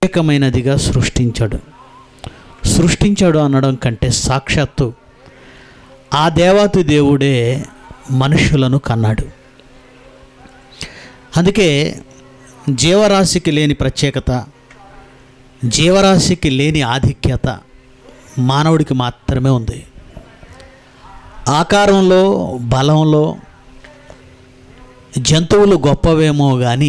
ప్రత్యేకమైనదిగా సృష్టించాడు సృష్టించాడు అనడం కంటే సాక్షాత్తు ఆ దేవాతి దేవుడే మనుషులను కన్నాడు అందుకే జీవరాశికి లేని ప్రత్యేకత జీవరాశికి లేని ఆధిక్యత మానవుడికి మాత్రమే ఉంది ఆకారంలో బలంలో జంతువులు గొప్పవేమో కానీ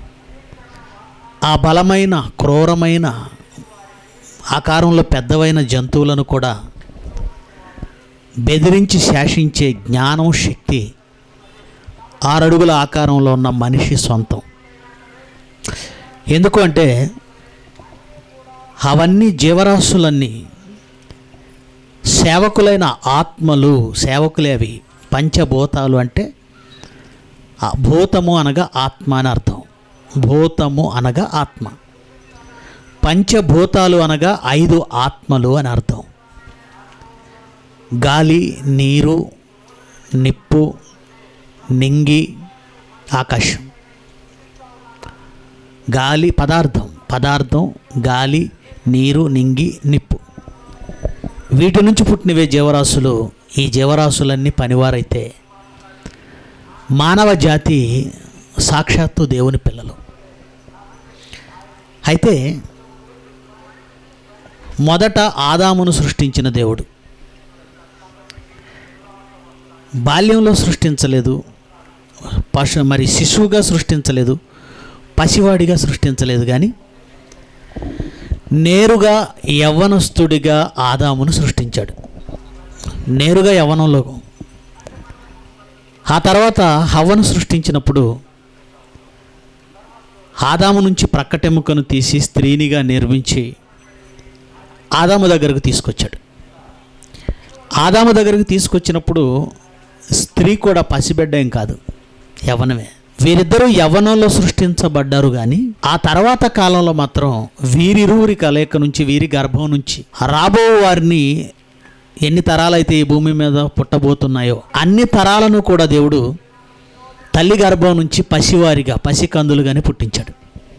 ఆ బలమైన క్రూరమైన ఆకారంలో పెద్దవైన జంతువులను కూడా బెదిరించి శాసించే జ్ఞానం శక్తి ఆరడుగుల ఆకారంలో ఉన్న మనిషి సొంతం ఎందుకు అంటే అవన్నీ జీవరాశులన్నీ సేవకులైన ఆత్మలు సేవకులే అవి పంచభూతాలు అంటే ఆ భూతము అనగా ఆత్మ అని అర్థం భూతము అనగా ఆత్మ పంచభూతాలు అనగా ఐదు ఆత్మలు అని అర్థం గాలి నీరు నిప్పు నింగి ఆకాశం గాలి పదార్థం పదార్థం గాలి నీరు నింగి నిప్పు వీటి నుంచి పుట్టినవే జీవరాశులు ఈ జీవరాశులన్నీ పనివారైతే మానవ జాతి సాక్షాత్తు దేవుని పిల్లలు అయితే మొదట ఆదామును సృష్టించిన దేవుడు బాల్యంలో సృష్టించలేదు పశు మరి శిశువుగా సృష్టించలేదు పసివాడిగా సృష్టించలేదు కానీ నేరుగా యవ్వనస్తుడిగా ఆదామును సృష్టించాడు నేరుగా యవ్వనంలో ఆ తర్వాత హవ్వను సృష్టించినప్పుడు ఆదాము నుంచి ప్రక్కటెముకను తీసి స్త్రీనిగా నిర్మించి ఆదాము దగ్గరకు తీసుకొచ్చాడు ఆదాము దగ్గరకు తీసుకొచ్చినప్పుడు స్త్రీ కూడా పసిబిడ్డ ఏం కాదు యవ్వనమే వీరిద్దరూ యవ్వనంలో సృష్టించబడ్డారు కానీ ఆ తర్వాత కాలంలో మాత్రం వీరిరువురి కలయిక నుంచి వీరి గర్భం నుంచి రాబో వారిని ఎన్ని తరాలైతే ఈ భూమి మీద పుట్టబోతున్నాయో అన్ని తరాలను కూడా దేవుడు తల్లి గర్భం నుంచి పసివారిగా పసికందులుగానే పుట్టించాడు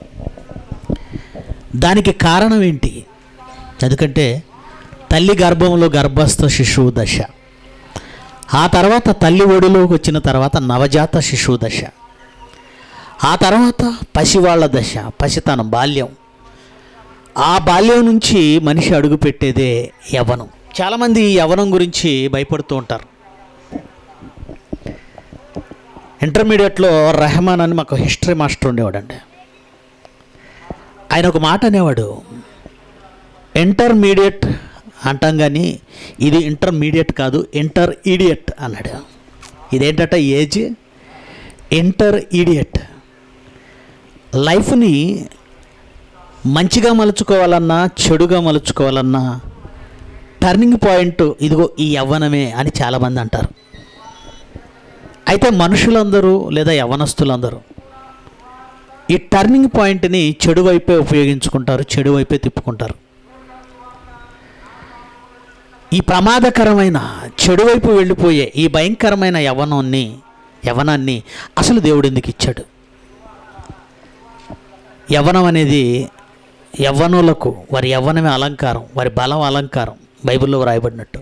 దానికి కారణం ఏంటి ఎందుకంటే తల్లి గర్భంలో గర్భస్థ శిశువు దశ ఆ తర్వాత తల్లి ఒడిలోకి వచ్చిన తర్వాత నవజాత శిశువు దశ ఆ తర్వాత పసివాళ్ల దశ పసితనం బాల్యం ఆ బాల్యం నుంచి మనిషి అడుగు పెట్టేదే యవ్వనం చాలామంది ఈ యవ్వనం గురించి భయపడుతూ ఉంటారు ఇంటర్మీడియట్లో రెహమాన్ అని మాకు హిస్టరీ మాస్టర్ ఉండేవాడండి ఆయన ఒక మాట అనేవాడు ఇంటర్మీడియట్ అంటాం కానీ ఇది ఇంటర్మీడియట్ కాదు ఇంటర్ ఈడియట్ అన్నాడు ఇదేంటంటే ఏజ్ ఇంటర్ ఈడియట్ లైఫ్ని మంచిగా మలుచుకోవాలన్నా చెడుగా మలుచుకోవాలన్నా టర్నింగ్ పాయింట్ ఇదిగో ఈ యవ్వనమే అని చాలామంది అంటారు అయితే మనుషులందరూ లేదా యవ్వనస్తులందరూ ఈ టర్నింగ్ పాయింట్ని చెడు వైపే ఉపయోగించుకుంటారు చెడు వైపే తిప్పుకుంటారు ఈ ప్రమాదకరమైన చెడు వైపు వెళ్ళిపోయే ఈ భయంకరమైన యవ్వనాన్ని యవ్వనాన్ని అసలు దేవుడు ఎందుకు ఇచ్చాడు యవ్వనం అనేది యవ్వనులకు వారి యవ్వనమే అలంకారం వారి బలం అలంకారం బైబిల్లో వ్రాయబడినట్టు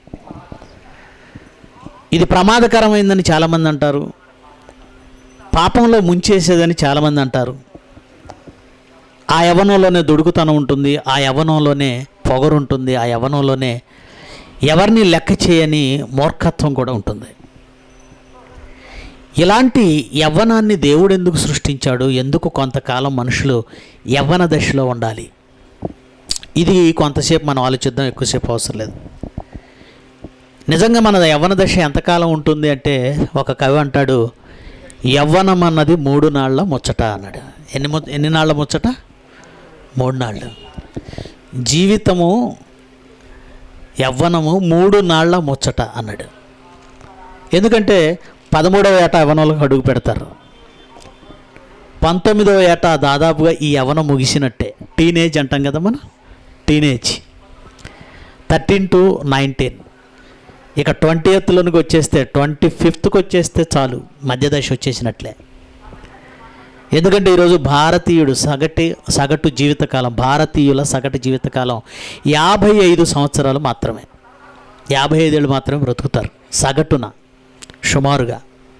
ఇది ప్రమాదకరమైందని చాలామంది అంటారు పాపంలో ముంచేసేదని చాలామంది అంటారు ఆ యవ్వనంలోనే దుడుకుతనం ఉంటుంది ఆ యవ్వనంలోనే పొగరు ఉంటుంది ఆ యవ్వనంలోనే ఎవరిని లెక్క చేయని మూర్ఖత్వం కూడా ఉంటుంది ఇలాంటి యవ్వనాన్ని దేవుడు ఎందుకు సృష్టించాడు ఎందుకు కొంతకాలం మనుషులు యవ్వన దశలో ఉండాలి ఇది కొంతసేపు మనం ఆలోచిద్దాం ఎక్కువసేపు అవసరం లేదు నిజంగా మన యవ్వన దశ ఎంతకాలం ఉంటుంది అంటే ఒక కవి అంటాడు యవ్వనం అన్నది మూడు నాళ్ళ ముచ్చట అన్నాడు ఎన్ని ము ఎన్ని నాళ్ళ ముచ్చట మూడు నాళ్ళు జీవితము యవ్వనము మూడు నాళ్ళ ముచ్చట అన్నాడు ఎందుకంటే పదమూడవ ఏట యవ్వనంలోకి అడుగు పెడతారు పంతొమ్మిదవ ఏట దాదాపుగా ఈ యవ్వనం ముగిసినట్టే టీనేజ్ అంటాం కదా మనం టీనేజ్ థర్టీన్ టు నైన్టీన్ ఇక ట్వంటీ ఎత్తులోనికి వచ్చేస్తే ట్వంటీ ఫిఫ్త్కి వచ్చేస్తే చాలు మధ్య దశ వచ్చేసినట్లే ఎందుకంటే ఈరోజు భారతీయుడు సగటి సగటు జీవితకాలం భారతీయుల సగటు జీవితకాలం యాభై ఐదు సంవత్సరాలు మాత్రమే యాభై ఐదేళ్ళు మాత్రమే బ్రతుకుతారు సగటున సుమారుగా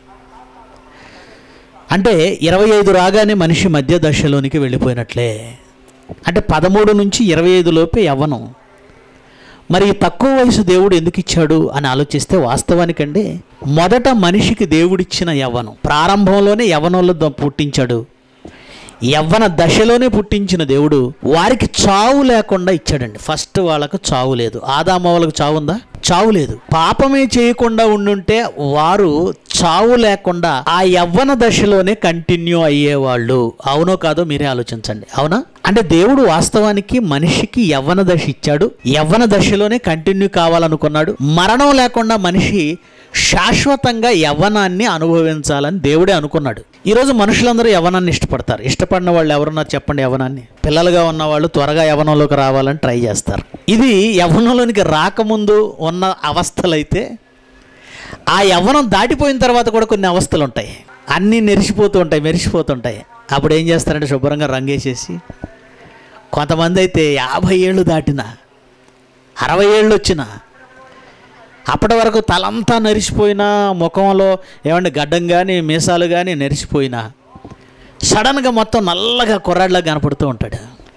అంటే ఇరవై ఐదు రాగానే మనిషి మధ్య దశలోనికి వెళ్ళిపోయినట్లే అంటే పదమూడు నుంచి ఇరవై ఐదు లోపే యవ్వనం మరి ఈ తక్కువ వయసు దేవుడు ఎందుకు ఇచ్చాడు అని ఆలోచిస్తే వాస్తవానికండి మొదట మనిషికి దేవుడిచ్చిన యవ్వనం ప్రారంభంలోనే యవ్వనంలో ద- పుట్టించాడు యవ్వన దశలోనే పుట్టించిన దేవుడు వారికి చావు లేకుండా ఇచ్చాడండి ఫస్ట్ వాళ్ళకు చావు లేదు ఆదామ వాళ్ళకు చావు ఉందా చావు లేదు పాపమే చేయకుండా ఉండుంటే వారు చావు లేకుండా ఆ యవ్వన దశలోనే కంటిన్యూ అయ్యేవాళ్ళు అవునో కాదో మీరే ఆలోచించండి అవునా అంటే దేవుడు వాస్తవానికి మనిషికి యవ్వన దశ ఇచ్చాడు యవ్వన దశలోనే కంటిన్యూ కావాలనుకున్నాడు మరణం లేకుండా మనిషి శాశ్వతంగా యవ్వనాన్ని అనుభవించాలని దేవుడే అనుకున్నాడు ఈరోజు మనుషులందరూ యవ్వనాన్ని ఇష్టపడతారు ఇష్టపడిన వాళ్ళు ఎవరున్నారు చెప్పండి యవ్వనాన్ని పిల్లలుగా ఉన్న వాళ్ళు త్వరగా యవ్వనంలోకి రావాలని ట్రై చేస్తారు ఇది యవ్వనంలోనికి రాకముందు ఉన్న అవస్థలైతే ఆ యవ్వనం దాటిపోయిన తర్వాత కూడా కొన్ని అవస్థలు ఉంటాయి అన్నీ నెరిసిపోతూ ఉంటాయి మెరిసిపోతుంటాయి అప్పుడు ఏం చేస్తారంటే శుభ్రంగా రంగేసేసి కొంతమంది అయితే యాభై ఏళ్ళు దాటిన అరవై ఏళ్ళు వచ్చిన అప్పటి వరకు తలంతా నెరిసిపోయినా ముఖంలో ఏమంటే గడ్డం కానీ మీసాలు కానీ నెరిసిపోయినా సడన్గా మొత్తం నల్లగా కుర్రాడిలా కనపడుతూ ఉంటాడు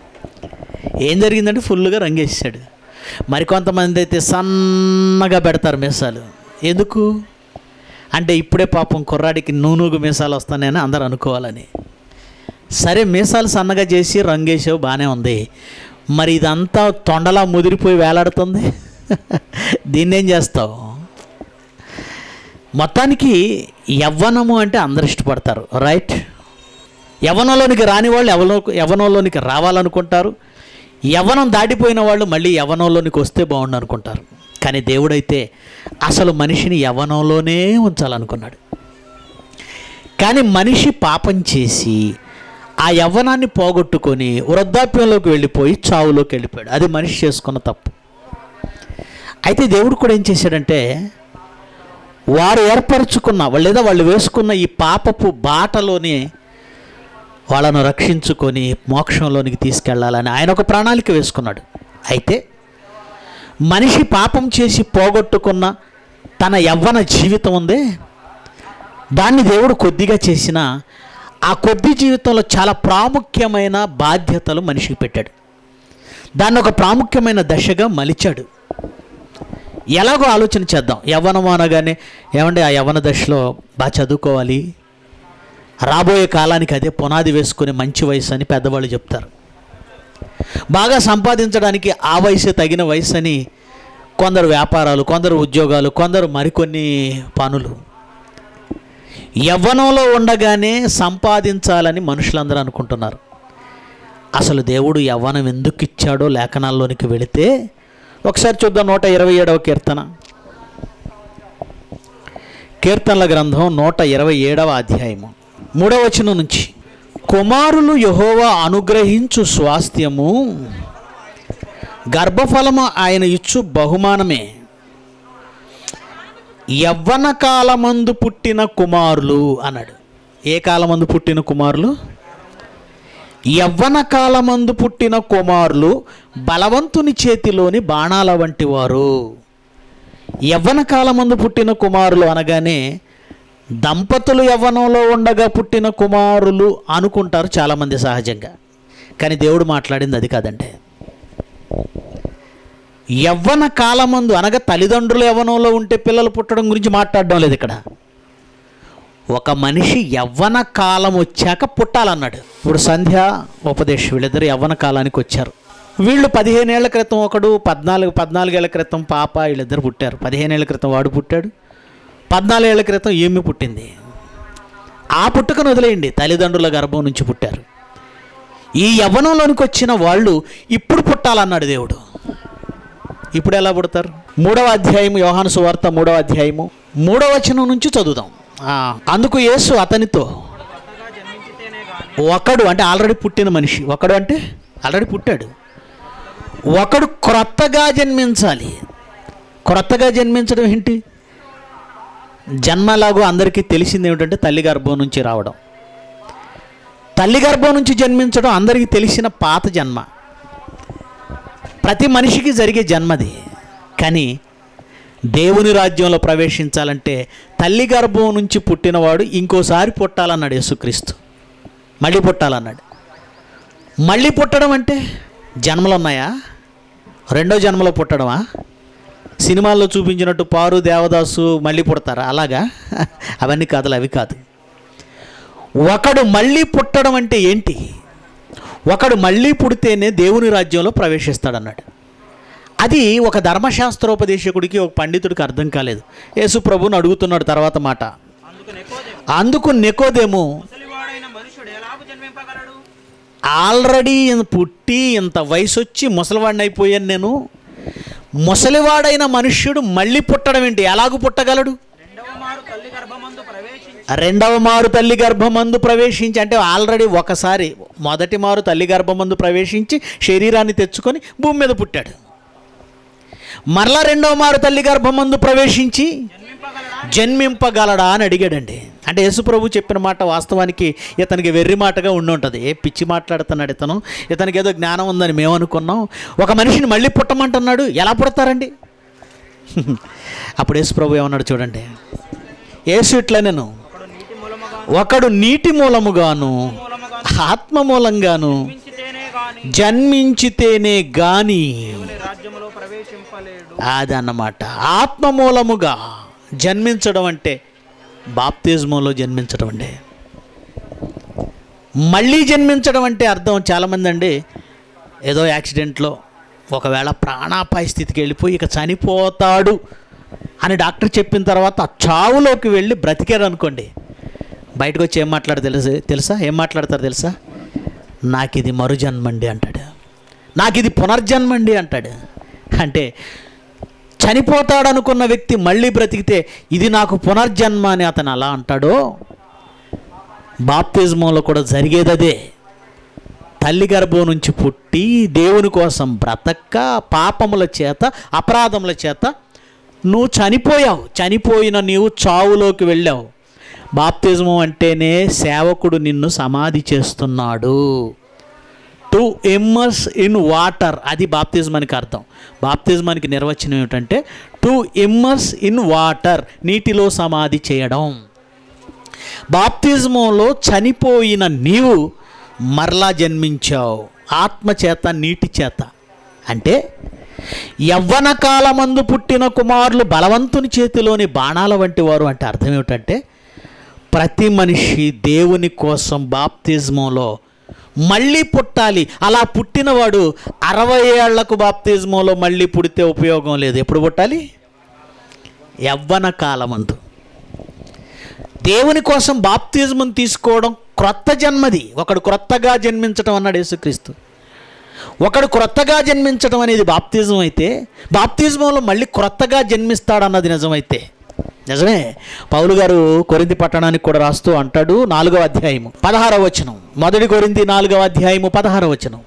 ఏం జరిగిందంటే ఫుల్గా రంగేసాడు మరికొంతమంది అయితే సన్నగా పెడతారు మీసాలు ఎందుకు అంటే ఇప్పుడే పాపం కుర్రాడికి నూనూగు మీసాలు వస్తాయని అందరు అనుకోవాలని సరే మీసాలు సన్నగా చేసి రంగేసావు బాగానే ఉంది మరి ఇదంతా తొండలా ముదిరిపోయి వేలాడుతుంది దీన్ని ఏం చేస్తావు మొత్తానికి యవ్వనము అంటే అందరు ఇష్టపడతారు రైట్ యవ్వనంలోనికి రాని వాళ్ళు యవన యవ్వనంలోనికి రావాలనుకుంటారు యవ్వనం దాటిపోయిన వాళ్ళు మళ్ళీ యవ్వనంలోనికి వస్తే బాగుండు అనుకుంటారు కానీ దేవుడైతే అసలు మనిషిని యవ్వనంలోనే ఉంచాలనుకున్నాడు కానీ మనిషి పాపం చేసి ఆ యవ్వనాన్ని పోగొట్టుకొని వృద్ధాప్యంలోకి వెళ్ళిపోయి చావులోకి వెళ్ళిపోయాడు అది మనిషి చేసుకున్న తప్పు అయితే దేవుడు కూడా ఏం చేశాడంటే వారు ఏర్పరచుకున్న వాళ్ళు లేదా వాళ్ళు వేసుకున్న ఈ పాపపు బాటలోనే వాళ్ళను రక్షించుకొని మోక్షంలోనికి తీసుకెళ్లాలని ఆయన ఒక ప్రణాళిక వేసుకున్నాడు అయితే మనిషి పాపం చేసి పోగొట్టుకున్న తన యవ్వన జీవితం ఉందే దాన్ని దేవుడు కొద్దిగా చేసిన ఆ కొద్ది జీవితంలో చాలా ప్రాముఖ్యమైన బాధ్యతలు మనిషికి పెట్టాడు దాన్ని ఒక ప్రాముఖ్యమైన దశగా మలిచాడు ఎలాగో ఆలోచన చేద్దాం యవ్వనం అనగానే ఏమంటే ఆ యవ్వన దశలో బాగా చదువుకోవాలి రాబోయే కాలానికి అదే పునాది వేసుకునే మంచి వయసు అని పెద్దవాళ్ళు చెప్తారు బాగా సంపాదించడానికి ఆ వయసే తగిన వయసు అని కొందరు వ్యాపారాలు కొందరు ఉద్యోగాలు కొందరు మరికొన్ని పనులు యవ్వనంలో ఉండగానే సంపాదించాలని మనుషులందరూ అనుకుంటున్నారు అసలు దేవుడు యవ్వనం ఎందుకు ఇచ్చాడో లేఖనాల్లోనికి వెళితే ఒకసారి చూద్దాం నూట ఇరవై ఏడవ కీర్తన కీర్తనల గ్రంథం నూట ఇరవై ఏడవ అధ్యాయము మూడవ వచనం నుంచి కుమారులు యహోవా అనుగ్రహించు స్వాస్థ్యము గర్భఫలము ఆయన ఇచ్చు బహుమానమే యవ్వన కాలమందు పుట్టిన కుమారులు అన్నాడు ఏ కాలమందు పుట్టిన కుమారులు యవ్వన కాలమందు పుట్టిన కుమారులు బలవంతుని చేతిలోని బాణాల వంటి వారు యవ్వన కాలమందు పుట్టిన కుమారులు అనగానే దంపతులు యవ్వనంలో ఉండగా పుట్టిన కుమారులు అనుకుంటారు చాలామంది సహజంగా కానీ దేవుడు మాట్లాడింది అది కాదంటే యవ్వన కాలమందు అనగా తల్లిదండ్రులు యవ్వనంలో ఉంటే పిల్లలు పుట్టడం గురించి మాట్లాడడం లేదు ఇక్కడ ఒక మనిషి యవ్వన కాలం వచ్చాక పుట్టాలన్నాడు ఇప్పుడు సంధ్య ఉపదేశ్ వీళ్ళిద్దరు యవ్వన కాలానికి వచ్చారు వీళ్ళు పదిహేనేళ్ల క్రితం ఒకడు పద్నాలుగు పద్నాలుగేళ్ల క్రితం పాప వీళ్ళిద్దరు పుట్టారు పదిహేనేళ్ల క్రితం వాడు పుట్టాడు పద్నాలుగేళ్ల క్రితం ఈమె పుట్టింది ఆ పుట్టుకను వదిలేయండి తల్లిదండ్రుల గర్భం నుంచి పుట్టారు ఈ యవ్వనంలోనికి వచ్చిన వాళ్ళు ఇప్పుడు పుట్టాలన్నాడు దేవుడు ఇప్పుడు ఎలా పుడతారు మూడవ అధ్యాయము యోహాను సువార్త మూడవ అధ్యాయము మూడవ వచనం నుంచి చదువుదాం ఆ, అందుకు యేసు అతనితో ఒకడు అంటే ఆల్రెడీ పుట్టిన మనిషి ఒకడు అంటే ఆల్రెడీ పుట్టాడు ఒకడు క్రొత్తగా జన్మించాలి క్రొత్తగా జన్మించడం ఏంటి జన్మలాగో అందరికీ తెలిసింది ఏమిటంటే తల్లి గర్భం నుంచి రావడం తల్లి గర్భం నుంచి జన్మించడం అందరికీ తెలిసిన పాత జన్మ ప్రతి మనిషికి జరిగే జన్మది కానీ దేవుని రాజ్యంలో ప్రవేశించాలంటే తల్లి గర్భం నుంచి పుట్టినవాడు ఇంకోసారి పుట్టాలన్నాడు యేసుక్రీస్తు మళ్ళీ పుట్టాలన్నాడు మళ్ళీ పుట్టడం అంటే జన్మలు ఉన్నాయా రెండో జన్మలో పుట్టడమా సినిమాల్లో చూపించినట్టు పారు దేవదాసు మళ్ళీ పుడతారా అలాగా అవన్నీ కాదులు అవి కాదు ఒకడు మళ్ళీ పుట్టడం అంటే ఏంటి ఒకడు మళ్ళీ పుడితేనే దేవుని రాజ్యంలో ప్రవేశిస్తాడన్నాడు అది ఒక ధర్మశాస్త్రోపదేశకుడికి ఒక పండితుడికి అర్థం కాలేదు యేసు ప్రభుని అడుగుతున్నాడు తర్వాత మాట అందుకు నెకోదేము అందుకు నెకోదేమో ముసలివాడైన మనుషుడు ఎలాగ జన్మింపగలడు ఆల్రెడీ పుట్టి ఇంత వయసు వచ్చి ముసలివాడిని అయిపోయాను నేను ముసలివాడైన మనుష్యుడు మళ్ళీ పుట్టడం ఏంటి ఎలాగూ పుట్టగలడు రెండవ మారు తల్లి గర్భమందు ప్రవేశించి రెండవ మారు తల్లి గర్భమందు ప్రవేశించి అంటే ఆల్రెడీ ఒకసారి మొదటి మారు తల్లి గర్భమందు ప్రవేశించి శరీరాన్ని తెచ్చుకొని భూమి మీద పుట్టాడు మరలా రెండవ మారు తల్లి గర్భమందు ప్రవేశించి జన్మింపగలడా జన్మింపగలడా అని అడిగాడండి అంటే యేసుప్రభు చెప్పిన మాట వాస్తవానికి ఇతనికి వెర్రి మాటగా ఉండి ఉంటుంది ఏ పిచ్చి మాట్లాడుతున్నాడు ఇతను ఇతనికి ఏదో జ్ఞానం ఉందని మేము అనుకున్నాం ఒక మనిషిని మళ్ళీ పుట్టమంటున్నాడు ఎలా పుడతారండి అప్పుడు యేసుప్రభు ఏమన్నాడు చూడండి యేసు ఇట్లా నేను ఒకడు నీటి మూలముగా ఒకడు నీటి మూలముగాను మూలముగా ఆత్మ మూలంగాను జన్మించితేనే గాని జన్మించితేనే గాని దేవుని రాజ్యములో ప్రవేశింపలేడు అదన్నమాట ఆత్మ మూలముగా జన్మించడం అంటే బాప్తిజంలో జన్మించడం అండి మళ్ళీ జన్మించడం అంటే అర్థం చాలామంది అండి ఏదో యాక్సిడెంట్లో ఒకవేళ ప్రాణాపాయ స్థితికి వెళ్ళిపోయి ఇక చనిపోతాడు అని డాక్టర్ చెప్పిన తర్వాత ఆ చావులోకి వెళ్ళి బ్రతికారు అనుకోండి బయటకు వచ్చి ఏం మాట్లాడతారు తెలుసా తెలుసా ఏం మాట్లాడతారు తెలుసా నాకు ఇది మరుజన్మండి అంటాడు నాకు ఇది పునర్జన్మండి అంటాడు అంటే చనిపోతాడు అనుకున్న వ్యక్తి మళ్ళీ బ్రతికితే ఇది నాకు పునర్జన్మ అని అతను అలా అంటాడో బాప్తిజంలో కూడా జరిగేది అదే తల్లి గర్భం నుంచి పుట్టి దేవుని కోసం బ్రతక్క పాపముల చేత అపరాధముల చేత నువ్వు చనిపోయావు చనిపోయిన నీవు చావులోకి వెళ్ళావు బాప్తిజం అంటేనే సేవకుడు నిన్ను సమాధి చేస్తున్నాడు టు ఇమ్మర్స్ ఇన్ వాటర్ అది బాప్తిజమానికి అర్థం బాప్తిజమానికి నిర్వచనం ఏమిటంటే టు ఇమ్మర్స్ ఇన్ వాటర్ నీటిలో సమాధి చేయడం బాప్తిజంలో చనిపోయిన నీవు మరలా జన్మించావు ఆత్మ చేత నీటి చేత అంటే యవ్వన కాలమందు పుట్టిన కుమారులు బలవంతుని చేతిలోని బాణాల వంటి వారు అంటే అర్థం ఏమిటంటే ప్రతి మనిషి దేవుని కోసం బాప్తిజంలో మళ్ళీ పుట్టాలి అలా పుట్టినవాడు అరవై ఏళ్లకు బాప్తిజంలో మళ్ళీ పుడితే ఉపయోగం లేదు ఎప్పుడు పుట్టాలి యవ్వన కాలమందు దేవుని కోసం బాప్తిజం తీసుకోవడం క్రొత్త జన్మది ఒకడు క్రొత్తగా జన్మించడం అన్నాడు యేసుక్రీస్తు ఒకడు క్రొత్తగా జన్మించడం అనేది బాప్తిజం అయితే బాప్తిజంలో మళ్ళీ క్రొత్తగా జన్మిస్తాడన్నది నిజమైతే నిజమే పౌలు గారు కొరింది పట్టణానికి కూడా రాస్తూ అంటాడు నాలుగవ అధ్యాయము పదహారవ వచనం మొదటి కొరింది నాలుగవ అధ్యాయము పదహారవ వచనం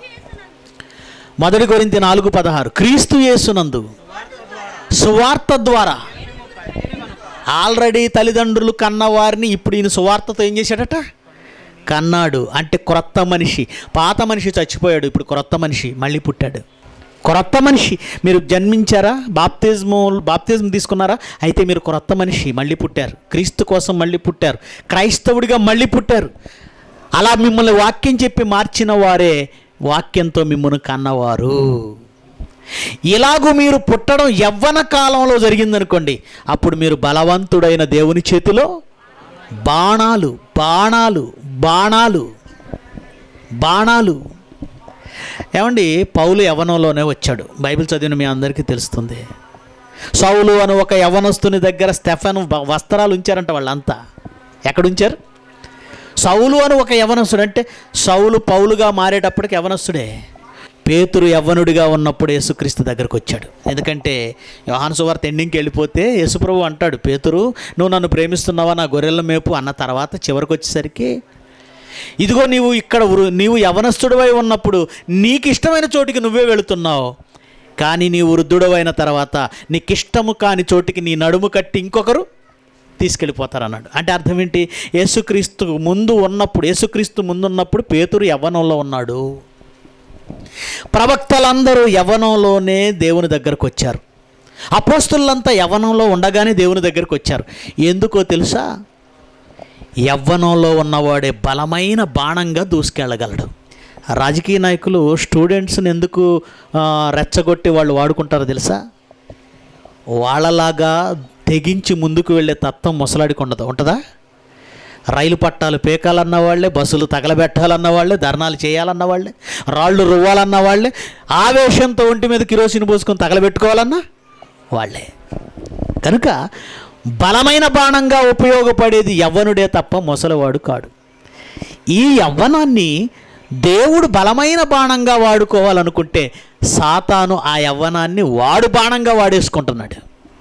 మొదటి కొరింది నాలుగు పదహారు క్రీస్తు యేసునందు సువార్త ద్వారా ఆల్రెడీ తల్లిదండ్రులు కన్నవారిని ఇప్పుడు ఈయన సువార్తతో ఏం చేశాడట కన్నాడు అంటే క్రొత్త మనిషి పాత మనిషి చచ్చిపోయాడు ఇప్పుడు క్రొత్త మనిషి మళ్ళీ పుట్టాడు క్రొత్త మనిషి మీరు జన్మించారా బాప్తిజము బాప్తిజం తీసుకున్నారా అయితే మీరు క్రొత్త మనిషి మళ్ళీ పుట్టారు క్రీస్తు కోసం మళ్ళీ పుట్టారు క్రైస్తవుడిగా మళ్ళీ పుట్టారు అలా మిమ్మల్ని వాక్యం చెప్పి మార్చిన వారే వాక్యంతో మిమ్మల్ని కన్నవారు ఇలాగూ మీరు పుట్టడం యవ్వన కాలంలో జరిగిందనుకోండి అప్పుడు మీరు బలవంతుడైన దేవుని చేతిలో బాణాలు బాణాలు బాణాలు బాణాలు ఏమండి పౌలు యవ్వనంలోనే వచ్చాడు బైబిల్ చదివిన మీ అందరికీ తెలుస్తుంది సౌలు అని ఒక యవ్వనస్తుని దగ్గర స్టెఫన్ బ- వస్త్రాలు ఉంచారంట వాళ్ళంతా ఎక్కడ ఉంచారు సౌలు అని ఒక యవనస్తుడు అంటే సౌలు పౌలుగా మారేటప్పటికి యవనస్తుడే పేతురు యవ్వనుడిగా ఉన్నప్పుడు యేసుక్రీస్తు దగ్గరకు వచ్చాడు ఎందుకంటే యోహాను సువార్త ఎండింగ్కి వెళ్ళిపోతే యేసుప్రభు అంటాడు పేతురు నువ్వు నన్ను ప్రేమిస్తున్నావా నా గొర్రెల మేపు అన్న తర్వాత చివరికి వచ్చేసరికి ఇదిగో నీవు ఇక్కడ వృ- నీవు యవనస్తుడివై ఉన్నప్పుడు నీకు ఇష్టమైన చోటికి నువ్వే వెళుతున్నావు కానీ నీ వృద్ధుడవైన తర్వాత నీకు ఇష్టము కాని చోటికి నీ నడుము కట్టి ఇంకొకరు తీసుకెళ్ళిపోతారు అన్నాడు అంటే అర్థం ఏంటి యేసుక్రీస్తు ముందు ఉన్నప్పుడు యేసుక్రీస్తు ముందు ఉన్నప్పుడు పేతురు యవ్వనంలో ఉన్నాడు ప్రవక్తలందరూ యవ్వనంలోనే దేవుని దగ్గరకు వచ్చారు అపోస్తులంతా యవ్వనంలో ఉండగానే దేవుని దగ్గరకు వచ్చారు ఎందుకో తెలుసా యవ్వనంలో ఉన్నవాడే బలమైన బాణంగా దూసుకెళ్ళగలడు రాజకీయ నాయకులు స్టూడెంట్స్ని ఎందుకు ఆ, రెచ్చగొట్టి వాళ్ళు వాడుకుంటారో తెలుసా వాళ్ళలాగా తెగించి ముందుకు వెళ్ళే తత్వం ముసలాడికి ఉండదు ఉంటుందా రైలు పట్టాలు పీకాలన్న వాళ్ళే బస్సులు తగలబెట్టాలన్న వాళ్ళే ధర్నాలు చేయాలన్న వాళ్ళే రాళ్ళు రువ్వాలన్న వాళ్ళే ఆవేశంతో ఒంటి మీద కిరోసిన్ పోసుకొని తగలబెట్టుకోవాలన్నా వాళ్ళే కనుక బలమైన బాణంగా ఉపయోగపడేది యవ్వనుడే తప్ప ముసలివాడు కాడు ఈ యవ్వనాన్ని దేవుడు బలమైన బాణంగా వాడుకోవాలనుకుంటే సాతాను ఆ యవ్వనాన్ని వాడు బాణంగా వాడేసుకుంటున్నాడు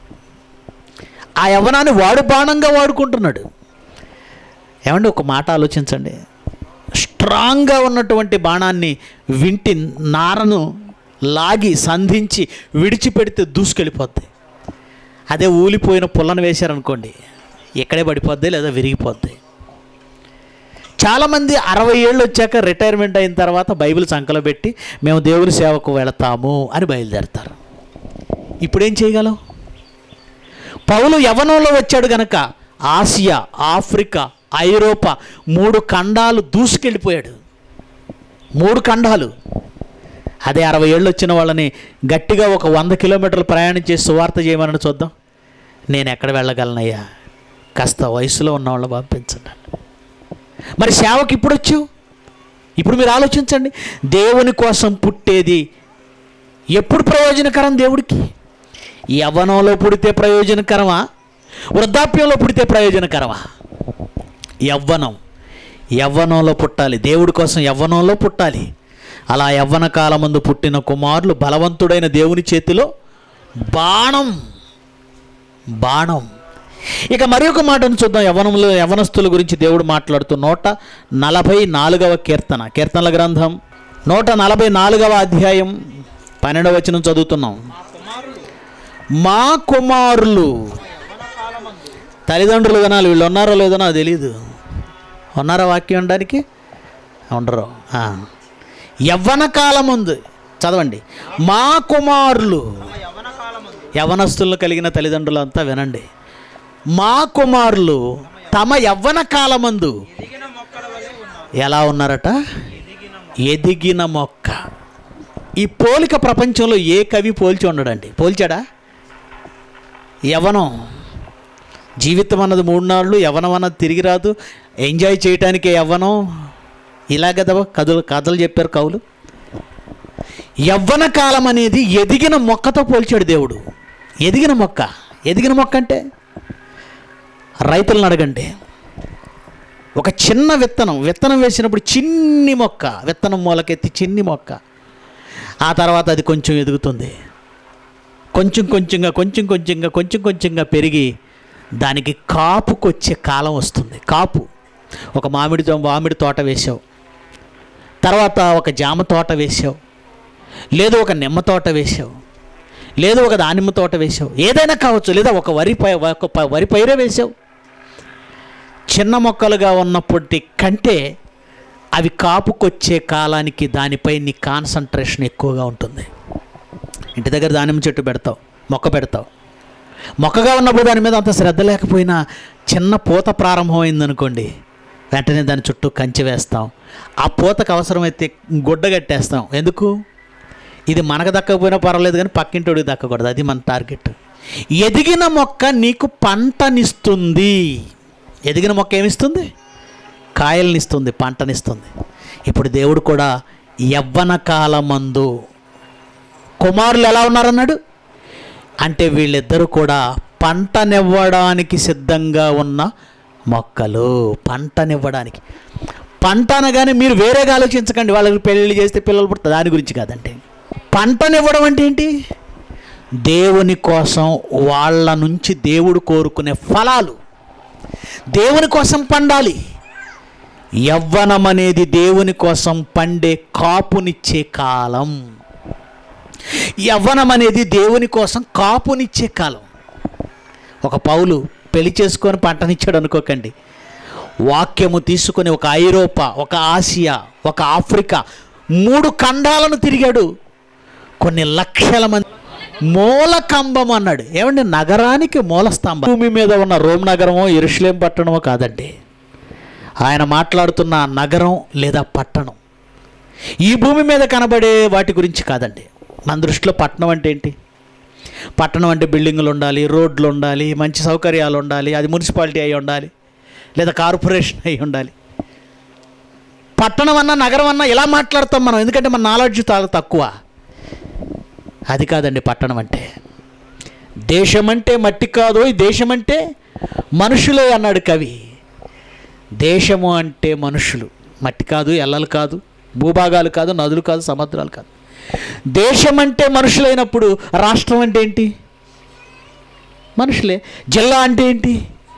ఆ యవ్వనాన్ని వాడు బాణంగా వాడుకుంటున్నాడు ఏమండి ఒక మాట ఆలోచించండి స్ట్రాంగ్గా ఉన్నటువంటి బాణాన్ని వింటి నారను లాగి సంధించి విడిచిపెడితే దూసుకెళ్ళిపోద్ది అదే ఊలిపోయిన పుల్లను వేశారనుకోండి ఇక్కడే పడిపోద్ది లేదా విరిగిపోద్ది చాలామంది అరవై ఏళ్ళు వచ్చాక రిటైర్మెంట్ అయిన తర్వాత బైబిల్ సంకలో పెట్టి మేము దేవుని సేవకు వెళతాము అని బయలుదేరతారు ఇప్పుడేం చేయగలం పౌలు యవనంలో వచ్చాడు గనక ఆసియా ఆఫ్రికా ఐరోపా మూడు ఖండాలు దూసుకెళ్ళిపోయాడు మూడు ఖండాలు అదే అరవై ఏళ్ళు వచ్చిన వాళ్ళని గట్టిగా ఒక వంద కిలోమీటర్లు ప్రయాణం చేసి సువార్త చేయమని చూద్దాం నేను ఎక్కడ వెళ్ళగలనయ్యా కాస్త వయసులో ఉన్న వాళ్ళని పంపించండి మరి సేవకి ఇప్పుడు వచ్చావు ఇప్పుడు మీరు ఆలోచించండి దేవుని కోసం పుట్టేది ఎప్పుడు ప్రయోజనకరం దేవుడికి యవ్వనంలో పుడితే ప్రయోజనకరమా వృద్ధాప్యంలో పుడితే ప్రయోజనకరమా యవ్వనం యవ్వనంలో పుట్టాలి దేవుడి కోసం యవ్వనంలో పుట్టాలి అలా యవ్వన కాలమందు పుట్టిన కుమారులు బలవంతుడైన దేవుని చేతిలో బాణం బాణం ఇక మరి ఒక మాటను చూద్దాం యవనంలో యవనస్తుల గురించి దేవుడు మాట్లాడుతూ నూట నలభై నాలుగవ కీర్తన కీర్తనల గ్రంథం నూట నలభై నాలుగవ అధ్యాయం పన్నెండవ వచనం చదువుతున్నాం మా కుమారులు తల్లిదండ్రులు వినాలి వీళ్ళు ఉన్నారో లేదో నాకు తెలియదు ఉన్నారా వాక్యం అనడానికి ఉండరు ఆ. యవ్వన కాలం ఉంది చదవండి మా కుమారులు యవన కాలమందు యవనస్తులను కలిగిన తల్లిదండ్రులంతా వినండి మా కుమారులు తమ యవ్వన కాలమందు ఎదిగిన మొక్కల వలె ఉన్నారు ఎలా ఉన్నారట ఎదిగిన ఎదిగిన మొక్క ఈ పోలిక ప్రపంచంలో ఏ కవి పోల్చి ఉండడండి పోల్చాడా యవనం జీవితం అన్నది మూడు నాళ్ళు యవనం అన్నది తిరిగి రాదు ఎంజాయ్ చేయటానికే యవ్వనం ఇలా కదా కథలు కథలు చెప్పారు కవులు యవ్వన కాలం అనేది ఎదిగిన మొక్కతో పోల్చాడు దేవుడు ఎదిగిన మొక్క ఎదిగిన మొక్క అంటే రైతులను అడగండి ఒక చిన్న విత్తనం విత్తనం వేసినప్పుడు చిన్ని మొక్క విత్తనం మూలకెత్తి చిన్ని మొక్క ఆ తర్వాత అది కొంచెం ఎదుగుతుంది కొంచెం కొంచెంగా కొంచెం కొంచెంగా కొంచెం కొంచెంగా పెరిగి దానికి కాపుకొచ్చే కాలం వస్తుంది కాపు ఒక మామిడి తో- మామిడి తోట వేసావు తర్వాత ఒక జామ తోట వేసావు లేదు ఒక నిమ్మ తోట వేసావు లేదు ఒక దానిమ్మ తోట వేసావు ఏదైనా కావచ్చు లేదా ఒక వరి పై ఒక ప- వరి పైరే వేసావు చిన్న మొక్కలుగా ఉన్నప్పటి కంటే అవి కాపుకొచ్చే కాలానికి దానిపై నీ కాన్సన్ట్రేషన్ ఎక్కువగా ఉంటుంది ఇంటి దగ్గర దానిమ్మ చెట్టు పెడతావు మొక్క పెడతావు మొక్కగా ఉన్నప్పుడు దాని మీద అంత శ్రద్ధ లేకపోయినా చిన్న పూత ప్రారంభమైందనుకోండి వెంటనే దాని చుట్టూ కంచె వేస్తాం ఆ పూతకు అవసరమైతే గుడ్డ కట్టేస్తాం ఎందుకు ఇది మనకు దక్కకపోయినా పర్వాలేదు కానీ పక్కింటోడికి దక్కకూడదు అది మన టార్గెట్ ఎదిగిన మొక్క నీకు పంటనిస్తుంది ఎదిగిన మొక్క ఏమిస్తుంది కాయలనిస్తుంది పంటనిస్తుంది ఇప్పుడు దేవుడు కూడా యవ్వన కాలమందు కుమారులు ఎలా ఉన్నారన్నాడు అంటే వీళ్ళిద్దరూ కూడా పంటనివ్వడానికి సిద్ధంగా ఉన్న మొక్కలు పంటనివ్వడానికి పంట అనగానే మీరు వేరేగా ఆలోచించకండి వాళ్ళకి పెళ్ళిళ్ళు చేస్తే పిల్లలు పుడతారు దాని గురించి కాదంటే పంటనివ్వడం అంటే ఏంటి దేవుని కోసం వాళ్ళ నుంచి దేవుడు కోరుకునే ఫలాలు దేవుని కోసం పండాలి యవ్వనం అనేది దేవుని కోసం పండే కాపునిచ్చే కాలం యవ్వనం అనేది దేవుని కోసం కాపునిచ్చే కాలం ఒక పౌలు పెళ్లి చేసుకొని పంటనిచ్చాడు అనుకోకండి వాక్యము తీసుకొని ఒక ఐరోపా ఒక ఆసియా ఒక ఆఫ్రికా మూడు ఖండాలను తిరిగాడు కొన్ని లక్షల మంది మూల కంబం అన్నాడు ఏమండి నగరానికి మూల స్తంభం భూమి మీద ఉన్న రోమ్ నగరమో ఇరుషులేం పట్టణమో కాదండి ఆయన మాట్లాడుతున్న నగరం లేదా పట్టణం ఈ భూమి మీద కనబడే వాటి గురించి కాదండి మన దృష్టిలో పట్టణం అంటే ఏంటి పట్టణం అంటే బిల్డింగులు ఉండాలి రోడ్లు ఉండాలి మంచి సౌకర్యాలు ఉండాలి అది మున్సిపాలిటీ అయి ఉండాలి లేదా కార్పొరేషన్ అయి ఉండాలి పట్టణం అన్నా నగరం అన్నా ఇలా మాట్లాడతాం మనం ఎందుకంటే మన నాలెడ్జ్ చాలా తక్కువ అది కాదండి పట్టణం అంటే దేశం అంటే మట్టి కాదు ఈ దేశం అంటే మనుషులే అన్నాడు కవి దేశము అంటే మనుషులు మట్టి కాదు ఎల్లలు కాదు భూభాగాలు కాదు నదులు కాదు సముద్రాలు కాదు దేశం అంటే మనుషులైనప్పుడు రాష్ట్రం అంటే ఏంటి మనుషులే జిల్లా అంటే ఏంటి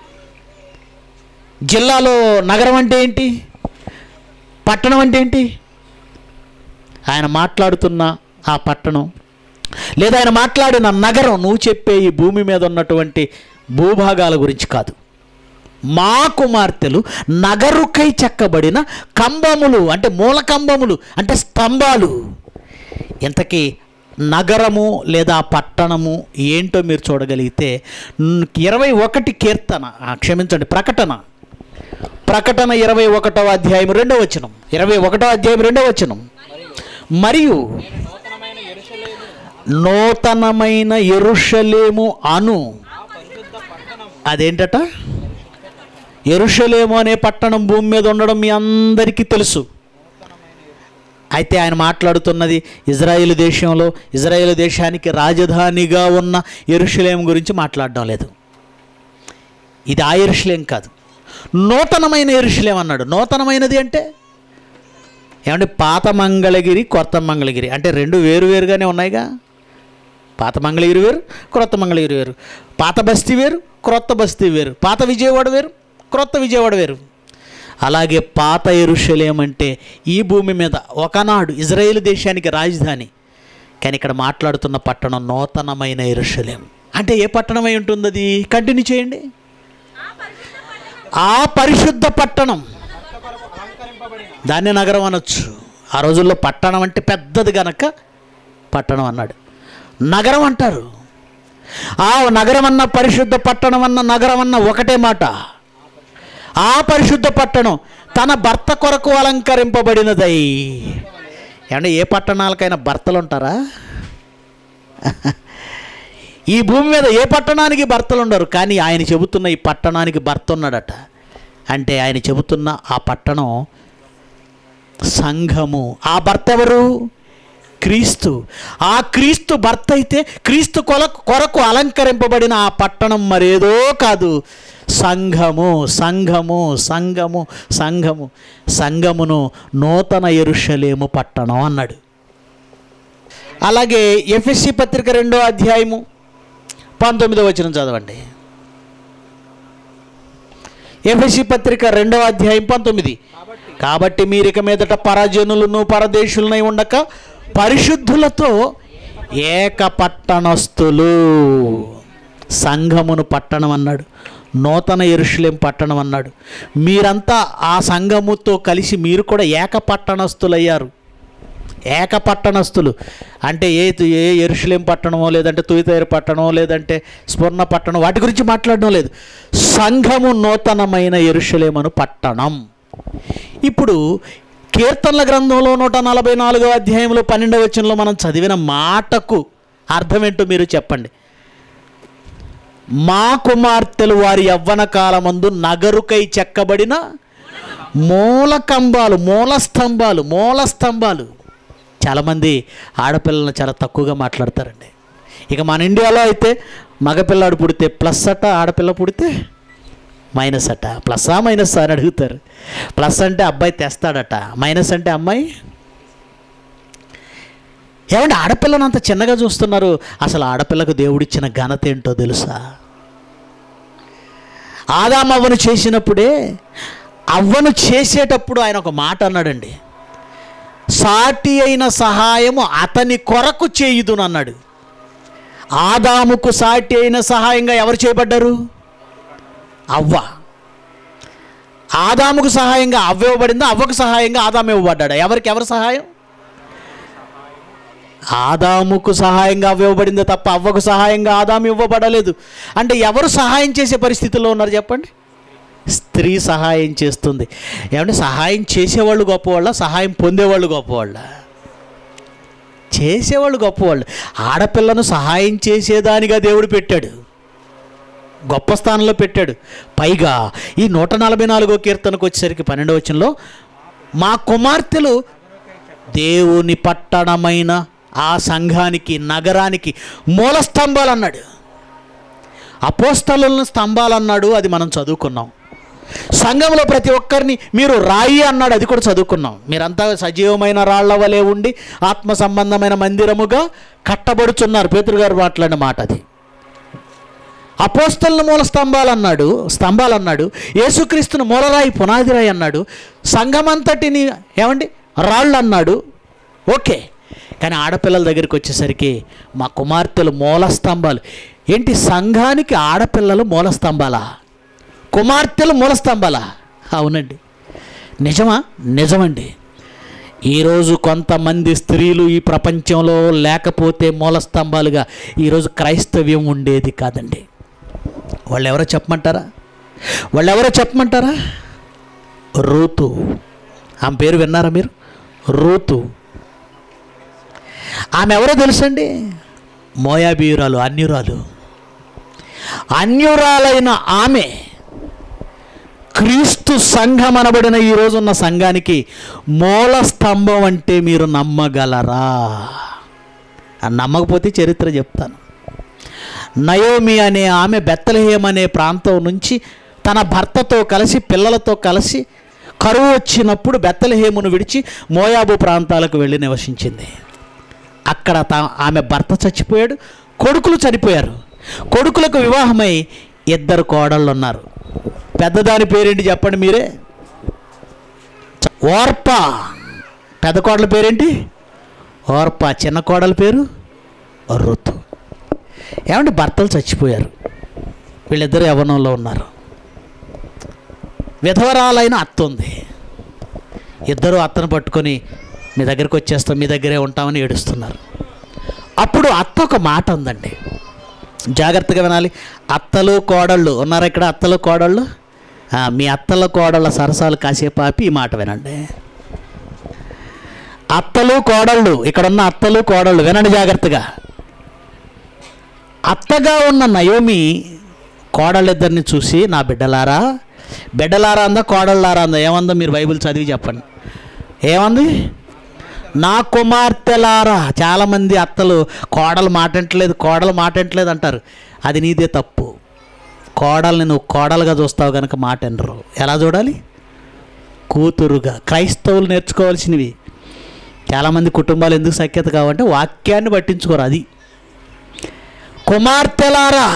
జిల్లాలో నగరం అంటే ఏంటి పట్టణం అంటే ఏంటి ఆయన మాట్లాడుతున్న ఆ పట్టణం లేదా ఆయన మాట్లాడిన నగరం నువ్వు చెప్పే ఈ భూమి మీద ఉన్నటువంటి భూభాగాల గురించి కాదు మా కుమార్తెలు నగరుకై చెక్కబడిన కంబములు అంటే మూల కంబములు అంటే స్తంభాలు ఇంతకీ నగరము లేదా పట్టణము ఏంటో మీరు చూడగలిగితే న్- ఇరవై ఒకటి కీర్తన ఆ, క్షమించండి ప్రకటన ప్రకటన ఇరవై ఒకటో అధ్యాయం రెండో వచనం ఇరవై ఒకటో అధ్యాయం రెండో వచనం మరియు నూతనమైన ఎరుసలేము నూతనమైన ఎరుషలేము అను ఆ పరిశుద్ధ పట్టణం అదేంటట ఎరుషలేము అనే పట్టణం భూమి మీద ఉండడం మీ అందరికీ తెలుసు అయితే ఆయన మాట్లాడుతున్నది ఇజ్రాయేల్ దేశంలో ఇజ్రాయేల్ దేశానికి రాజధానిగా ఉన్న ఎరుషలేం గురించి మాట్లాడడం లేదు ఇది ఆ ఎరుషలేం కాదు నూతనమైన ఎరుషలేం అన్నాడు నూతనమైనది అంటే ఏమంటే పాత మంగళగిరి కొత్త మంగళగిరి అంటే రెండు వేరు వేరుగానే ఉన్నాయిగా పాత మంగళగిరి వేరు క్రొత్త మంగళగిరి వేరు పాత బస్తీ వేరు క్రొత్త బస్తీ వేరు పాత విజయవాడ వేరు క్రొత్త విజయవాడ వేరు అలాగే పాత ఎరుషలేం అంటే ఈ భూమి మీద ఒకనాడు ఇజ్రాయేల్ దేశానికి రాజధాని కానీ ఇక్కడ మాట్లాడుతున్న పట్టణం నూతనమైన ఎరుషలేం అంటే ఏ పట్టణం అయి ఉంటుంది అది కంటిన్యూ చేయండి ఆ పరిశుద్ధ పట్టణం దాన్ని నగరం అనొచ్చు ఆ రోజుల్లో పట్టణం అంటే పెద్దది గనక పట్టణం అన్నాడు నగరం అంటారు ఆ నగరం అన్న పరిశుద్ధ పట్టణం అన్న నగరం అన్న ఒకటే మాట ఆ పరిశుద్ధ పట్టణం తన భర్త కొరకు అలంకరింపబడినదై ఏమంటే ఏ పట్టణాలకైనా భర్తలు ఉంటారా ఈ భూమి మీద ఏ పట్టణానికి భర్తలు ఉండరు కానీ ఆయన చెబుతున్న ఈ పట్టణానికి భర్త ఉన్నాడట అంటే ఆయన చెబుతున్న ఆ పట్టణం సంఘము ఆ భర్త ఎవరు క్రీస్తు ఆ క్రీస్తు భర్త అయితే క్రీస్తు కొలకు కొరకు అలంకరింపబడిన ఆ పట్టణం మరేదో కాదు సంఘము సంఘము సంఘము సంఘము సంఘమును నూతన ఎరుషలేము పట్టణం అన్నాడు అలాగే ఎఫ్ఎస్సి పత్రిక రెండో అధ్యాయము పంతొమ్మిదో వచనం చదవండి ఎఫ్ఎస్సి పత్రిక రెండో అధ్యాయం పంతొమ్మిది కాబట్టి మీరు ఇక మీదట పరజనులను పరదేశులనై ఉండక పరిశుద్ధులతో ఏక పట్టణస్థులు సంఘమును పట్టణం అన్నాడు నూతన ఎరుషులేం పట్టణం అన్నాడు మీరంతా ఆ సంఘముతో కలిసి మీరు కూడా ఏక పట్టణస్థులయ్యారు ఏక పట్టణస్థులు అంటే ఏ ఏ ఎరుషులేం పట్టణమో లేదంటే తుయితేరు పట్టణమో లేదంటే స్వర్ణ పట్టణం వాటి గురించి మాట్లాడడం లేదు సంఘము నూతనమైన ఎరుషులేమను పట్టణం ఇప్పుడు కీర్తనల గ్రంథంలో నూట నలభై నాలుగో అధ్యాయంలో పన్నెండవ వచనంలో మనం చదివిన మాటకు అర్థమేంటో మీరు చెప్పండి మా కుమార్తెలు వారి యవ్వన కాలమందు నగరుకై చెక్కబడిన మూల కంబాలు మూల స్తంభాలు మూల స్తంభాలు చాలామంది ఆడపిల్లలను చాలా తక్కువగా మాట్లాడతారండి ఇక మన ఇండియాలో అయితే మగపిల్లాడు పుడితే ప్లస్ అట ఆడపిల్ల పుడితే మైనస్ అట ప్లస్సా మైనస్ అని అడుగుతారు ప్లస్ అంటే అబ్బాయి తెస్తాడట మైనస్ అంటే అమ్మాయి ఏమంటే ఆడపిల్లను అంత చిన్నగా చూస్తున్నారు అసలు ఆడపిల్లకు దేవుడిచ్చిన ఘనత ఏంటో తెలుసా ఆదాం అవ్వను చేసినప్పుడే అవ్వను చేసేటప్పుడు ఆయన ఒక మాట అన్నాడండి సాటి అయిన సహాయము అతని కొరకు చేయుదును అన్నాడు ఆదాముకు సాటి అయిన సహాయంగా ఎవరు చేయబడ్డారు అవ్వ ఆదాముకు సహాయంగా అవ్వ ఇవ్వబడిందా అవ్వకు సహాయంగా ఆదాము ఇవ్వబడ్డాడు ఎవరికి ఎవరు సహాయం ఆదాముకు సహాయంగా అవ్వ ఇవ్వబడిందే తప్ప అవ్వకు సహాయంగా ఆదాము ఇవ్వబడలేదు అంటే ఎవరు సహాయం చేసే పరిస్థితిలో ఉన్నారు చెప్పండి స్త్రీ సహాయం చేస్తుంది ఏమంటే సహాయం చేసేవాళ్ళు గొప్పవాళ్ళ సహాయం పొందేవాళ్ళు గొప్పవాళ్ళ చేసేవాళ్ళు గొప్పవాళ్ళు ఆడపిల్లను సహాయం చేసేదానిగా దేవుడు పెట్టాడు గొప్ప స్థానంలో పెట్టాడు పైగా ఈ నూట నలభై నాలుగో కీర్తనకు వచ్చేసరికి పన్నెండవ వచనంలో మా కుమార్తెలు దేవుని పట్టణమైన ఆ సంఘానికి నగరానికి మూల స్తంభాలు అన్నాడు అపోస్తలను స్తంభాలు అన్నాడు అది మనం చదువుకున్నాం సంఘంలో ప్రతి ఒక్కరిని మీరు రాయి అన్నాడు అది కూడా చదువుకున్నాం మీరంతా సజీవమైన రాళ్ల వలె ఉండి ఆత్మ సంబంధమైన మందిరముగా కట్టబడుచున్నారు పేతురు గారు మాట్లాడిన మాట అది అపోస్తలను మూల స్తంభాలు అన్నాడు స్తంభాలు అన్నాడు యేసుక్రీస్తును మూలరాయి పునాదిరాయి అన్నాడు సంఘమంతటిని ఏమండి రాళ్ళు అన్నాడు ఓకే కానీ ఆడపిల్లల దగ్గరికి వచ్చేసరికి మా కుమార్తెలు మూల స్తంభాలు ఏంటి సంఘానికి ఆడపిల్లలు మూల స్తంభాలా కుమార్తెలు మూల స్తంభాలా అవునండి నిజమా నిజమండి ఈరోజు కొంతమంది స్త్రీలు ఈ ప్రపంచంలో లేకపోతే మూల స్తంభాలుగా ఈరోజు క్రైస్తవ్యం ఉండేది కాదండి వాళ్ళు ఎవరో చెప్పమంటారా వాళ్ళు ఎవరో చెప్పమంటారా రూతు ఆమె పేరు విన్నారా మీరు రూతు ఆమె ఎవరో తెలుసండి మోయాబీయురాలు అన్యురాలు అన్యురాలైన ఆమె క్రీస్తు సంఘం అనబడిన ఈ రోజున్న సంఘానికి మూల స్తంభం అంటే మీరు నమ్మగలరా ఆ నమ్మకపోతే చరిత్ర చెప్తాను నయోమి అనే ఆమె బెత్తలహేం అనే ప్రాంతం నుంచి తన భర్తతో కలిసి పిల్లలతో కలిసి కరువు వచ్చినప్పుడు బెత్తలహేమును విడిచి మోయాబు ప్రాంతాలకు వెళ్ళి నివసించింది అక్కడ తా ఆమె భర్త చచ్చిపోయాడు కొడుకులు చనిపోయారు కొడుకులకు వివాహమై ఇద్దరు కోడళ్ళు ఉన్నారు పెద్దదాని పేరేంటి చెప్పండి మీరే చ- ఓర్ప పెద్ద కోడల పేరేంటి ఓర్ప చిన్న కోడల పేరు రుతు ఏమంటే భర్తలు చచ్చిపోయారు వీళ్ళిద్దరు యవనంలో ఉన్నారు విధవరాలైన అత్త ఉంది ఇద్దరు అత్తను పట్టుకొని మీ దగ్గరికి వచ్చేస్తాం మీ దగ్గరే ఉంటామని ఏడుస్తున్నారు అప్పుడు అత్త ఒక మాట ఉందండి జాగ్రత్తగా వినాలి అత్తలు కోడళ్ళు ఉన్నారా ఇక్కడ అత్తలు కోడళ్ళు ఆ, మీ అత్తల కోడళ్ళ సరసాలు కాసేపు ఆపి ఈ మాట వినండి అత్తలు కోడళ్ళు ఇక్కడ ఉన్న అత్తలు కోడళ్ళు వినండి జాగ్రత్తగా అత్తగా ఉన్న నయోమి కోడళ్ళిద్దరిని చూసి నా బిడ్డలారా బిడ్డలారా అందా కోడళ్ళారా అందా ఏమందో మీరు బైబిల్ చదివి చెప్పండి ఏమంది నా కుమార్తెలారా చాలామంది అత్తలు కోడలు మాటంటలేదు కోడలు మాటంటలేదు అంటారు అది నీదే తప్పు కోడల్ని నువ్వు కోడలుగా చూస్తావు కనుక మాట వినరు ఎలా చూడాలి కూతురుగా క్రైస్తవులు నేర్చుకోవాల్సినవి చాలామంది కుటుంబాలు ఎందుకు సఖ్యత కావంటే వాక్యాన్ని పట్టించుకోరు అది కుమార్తెలారా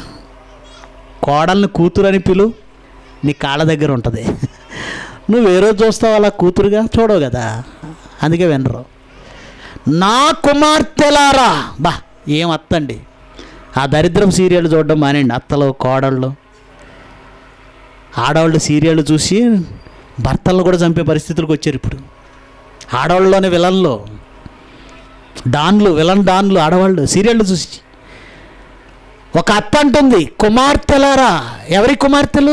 కోడల్ని కూతురు అని పిలు నీ కాళ్ళ దగ్గర ఉంటుంది నువ్వు ఏ రోజు చూస్తావు అలా కూతురుగా చూడవు కదా అందుకే వినరు నా కుమార్తెలారా బా ఏం అత్తండి ఆ దరిద్రం సీరియల్ చూడడం మానేయండి అత్తలు కోడళ్ళు ఆడవాళ్ళు సీరియల్ చూసి భర్తలను కూడా చంపే పరిస్థితులకు వచ్చారు ఇప్పుడు ఆడవాళ్ళలోనే విలన్లు డాన్లు విలన్ డాన్లు ఆడవాళ్ళు సీరియళ్ళు చూసి ఒక అత్త అంటుంది కుమార్తెలారా ఎవరి కుమార్తెలు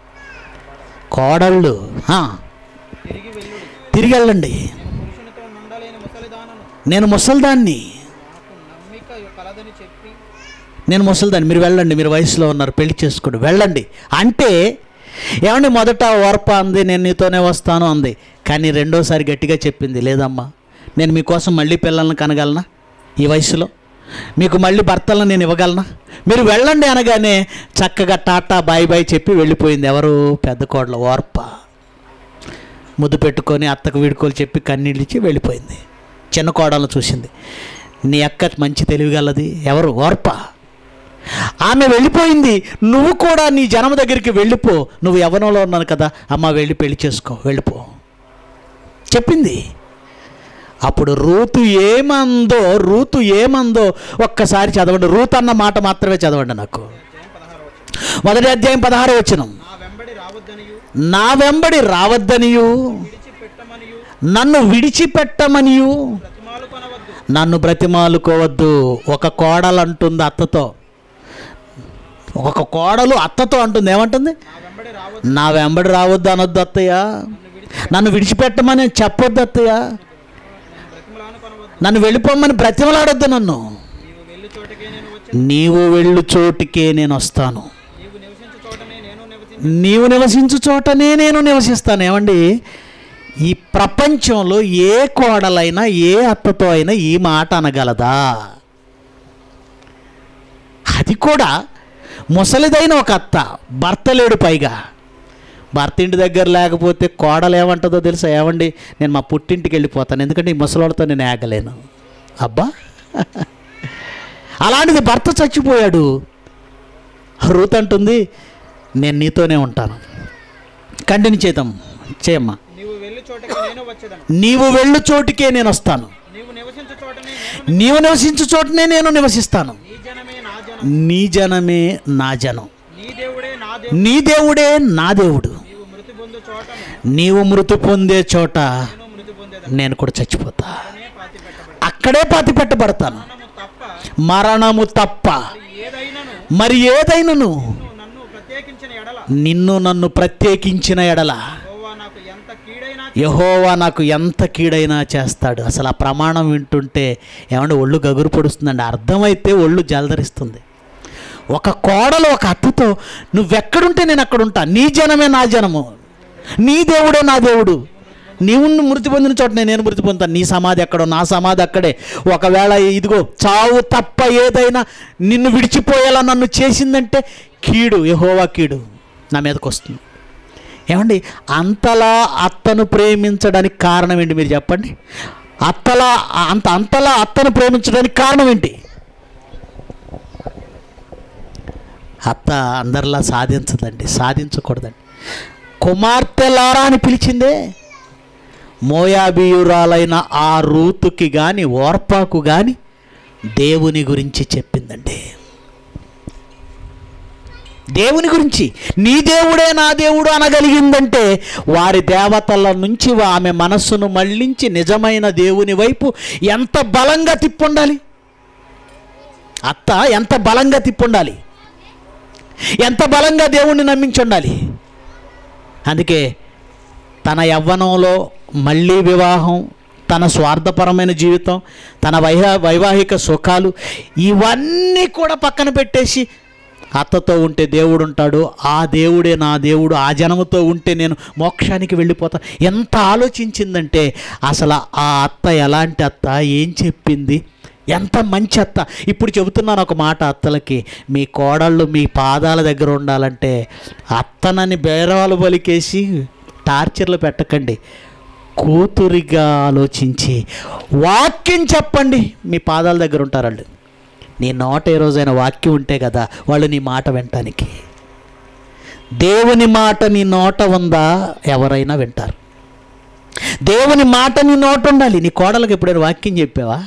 కోడళ్ళు ఆ, తిరిగి వెళ్ళుడి తిరిగి వెళ్ళండి పురుషునితో నుండలేని ముసలిదానను నేను ముసల్దాన్ని నాకు నమ్మిక కలదని చెప్పి నేను ముసల్దాన్ని మీరు వెళ్ళండి మీరు వయసులో ఉన్నారు పెళ్లి చేసుకోండి వెళ్ళండి అంటే ఏమండి మొదట ఓర్ప అంది నేను నీతోనే వస్తాను అంది కానీ రెండోసారి గట్టిగా చెప్పింది లేదమ్మా నేను మీకోసం మళ్ళీ పిల్లల్ని కనగలనా ఈ వయసులో మీకు మళ్ళీ భర్తలను నేను ఇవ్వగలనా మీరు వెళ్ళండి అనగానే చక్కగా టాటా బాయ్ బాయ్ చెప్పి వెళ్ళిపోయింది ఎవరు పెద్ద కోడలు ఓర్ప ముద్దు పెట్టుకొని అత్తకు వీడుకోలు చెప్పి కన్నీళ్ళు ఇచ్చి వెళ్ళిపోయింది చిన్న కోడలను చూసింది నీ అక్క మంచి తెలివిగలది ఎవరు ఓర్ప ఆమె వెళ్ళిపోయింది నువ్వు కూడా నీ జనం దగ్గరికి వెళ్ళిపో నువ్వు యవ్వనంలో ఉన్నాను కదా అమ్మ వెళ్ళి పెళ్లి చేసుకో వెళ్ళిపో చెప్పింది అప్పుడు రూతు ఏమందో రూతు ఏమందో ఒక్కసారి చదవండి రూత్ అన్న మాట మాత్రమే చదవండి నాకు మొదటి అధ్యాయం పదహారు వచనం నా వెంబడి రావద్దనియు నా వెంబడి రావద్దనియు విడిచిపెట్టమనియు నన్ను విడిచిపెట్టమనియు బ్రతిమాలు కొనవద్దు నన్ను బ్రతిమాలుకోవద్దు ఒక కోడలు అంటుంది అత్తతో ఒక కోడలు అత్తతో అంటుంది ఏమంటుంది నా వెంబడి రావద్దు నా వెంబడి రావద్దు అనొద్దు అత్తయ్య నన్ను విడిచి నన్ను విడిచిపెట్టమని చెప్పొద్దు అత్తయ్య నన్ను బ్రతిమలాను కొనవద్దు నన్ను వెళ్ళిపోమని బ్రతిమలాడొద్దు నన్ను నీవు వెళ్ళు చోటకే నేను వచ్చి నీవు వెళ్ళు చోటికే నేను వస్తాను నీవు నివసించు చోటనే నేను నివసించి నీవు నివసించు చోటనే నేను నివసిస్తాను ఏమండి ఈ ప్రపంచంలో ఏ కోడలైనా ఏ అత్తతో అయినా ఈ మాట అనగలదా అది కూడా ముసలిదైన ఒక అత్త భర్త లేడు పైగా భర్త ఇంటి దగ్గర లేకపోతే కోడలు ఏమంటుందో తెలుసా ఏమండి నేను మా పుట్టింటికి వెళ్ళిపోతాను ఎందుకంటే ఈ ముసలోడితో నేను ఆగలేను అబ్బా అలాంటిది భర్త చచ్చిపోయాడు రూత్ అంటుంది నేను నీతోనే ఉంటాను కంటిన్యూ చేద్దాం చేయమ్మా నీవు వెళ్ళు చోటకే నేను వచ్చేదను నీవు వెళ్ళు చోటికే నేను వస్తాను నీవు నివసించు చోటనే నేను నీవు నివసించు చోటనే నేను నివసిస్తాను నీ జనమే నా జనం నీ జనమే నా జనం నీ దేవుడే నా దేవుడు నీ దేవుడే నా దేవుడు నీవు మృతి పొందు చోటను నీవు మృతి పొందే చోట నేను మృతి పొందేదను నేను కూడా చచ్చిపోతా అనే పాతి పెట్టబడి అక్కడే పాతి పెట్టబడతాను మరణము తప్ప మరణము తప్ప ఏదైనాను మరి ఏదైనను నువ్వు నన్ను ప్రత్యేకించిన ఎడల నిన్ను నన్ను ప్రత్యేకించిన ఎడల యెహోవా నాకు ఎంత కీడైనా యహోవా నాకు ఎంత కీడైనా చేస్తాడు అసలు ఆ ప్రమాణం వింటుంటే ఏమంటే ఒళ్ళు గగురు పొడుస్తుందండి అర్థమైతే ఒళ్ళు జలధరిస్తుంది ఒక కోడలు ఒక అత్తతో నువ్వెక్కడుంటే నేను అక్కడ ఉంటా నీ జనమే నా జనము నీ దేవుడే నా దేవుడు నీవు మృతి పొందిన చోట నేను మృతి పొందుతాను నీ సమాధి ఎక్కడో నా సమాధి అక్కడే ఒకవేళ ఇదిగో చావు తప్ప ఏదైనా నిన్ను విడిచిపోయేలా నన్ను చేసిందంటే కీడు యహోవా కీడు నా మీదకి వస్తుంది ఏమండి అంతలా అత్తను ప్రేమించడానికి కారణం ఏంటి మీరు చెప్పండి అత్తలా అంత అంతలా అత్తను ప్రేమించడానికి కారణం ఏంటి అత్త అందరిలా సాధించదండి సాధించకూడదండి కుమార్తెలారా అని పిలిచిందే మోయాబీయురాలైన ఆ రూతుకి కానీ ఓర్పాకు కానీ దేవుని గురించి చెప్పిందండి దేవుని గురించి నీ దేవుడే నా దేవుడు అనగలిగిందంటే వారి దేవతల నుంచి ఆమె మనస్సును మళ్ళించి నిజమైన దేవుని వైపు ఎంత బలంగా తిప్పుండాలి అత్త ఎంత బలంగా తిప్పుండాలి ఎంత బలంగా దేవుణ్ణి నమ్మించి ఉండాలి అందుకే తన యవ్వనంలో మళ్ళీ వివాహం తన స్వార్థపరమైన జీవితం తన వైహా వైవాహిక సుఖాలు ఇవన్నీ కూడా పక్కన పెట్టేసి అత్తతో ఉంటే దేవుడు ఉంటాడు ఆ దేవుడే నా దేవుడు ఆ జనముతో ఉంటే నేను మోక్షానికి వెళ్ళిపోతా ఎంత ఆలోచించిందంటే అసలు ఆ అత్త ఎలాంటి అత్త ఏం చెప్పింది ఎంత మంచి అత్త ఇప్పుడు చెబుతున్నాను ఒక మాట అత్తలకి మీ కోడళ్ళు మీ పాదాల దగ్గర ఉండాలంటే అత్తనని బేరాలు పలికేసి టార్చర్లు పెట్టకండి కూతురిగా ఆలోచించి వాక్యం చెప్పండి మీ పాదాల దగ్గర ఉంటారు వాళ్ళు నీ నోట ఏ రోజైనా వాక్యం ఉంటే కదా వాళ్ళు నీ మాట వినటానికి దేవుని మాట నీ నోట ఉందా ఎవరైనా వింటారు దేవుని మాట నీ నోట ఉండాలి నీ కోడలకు ఎప్పుడైనా వాక్యం చెప్పావా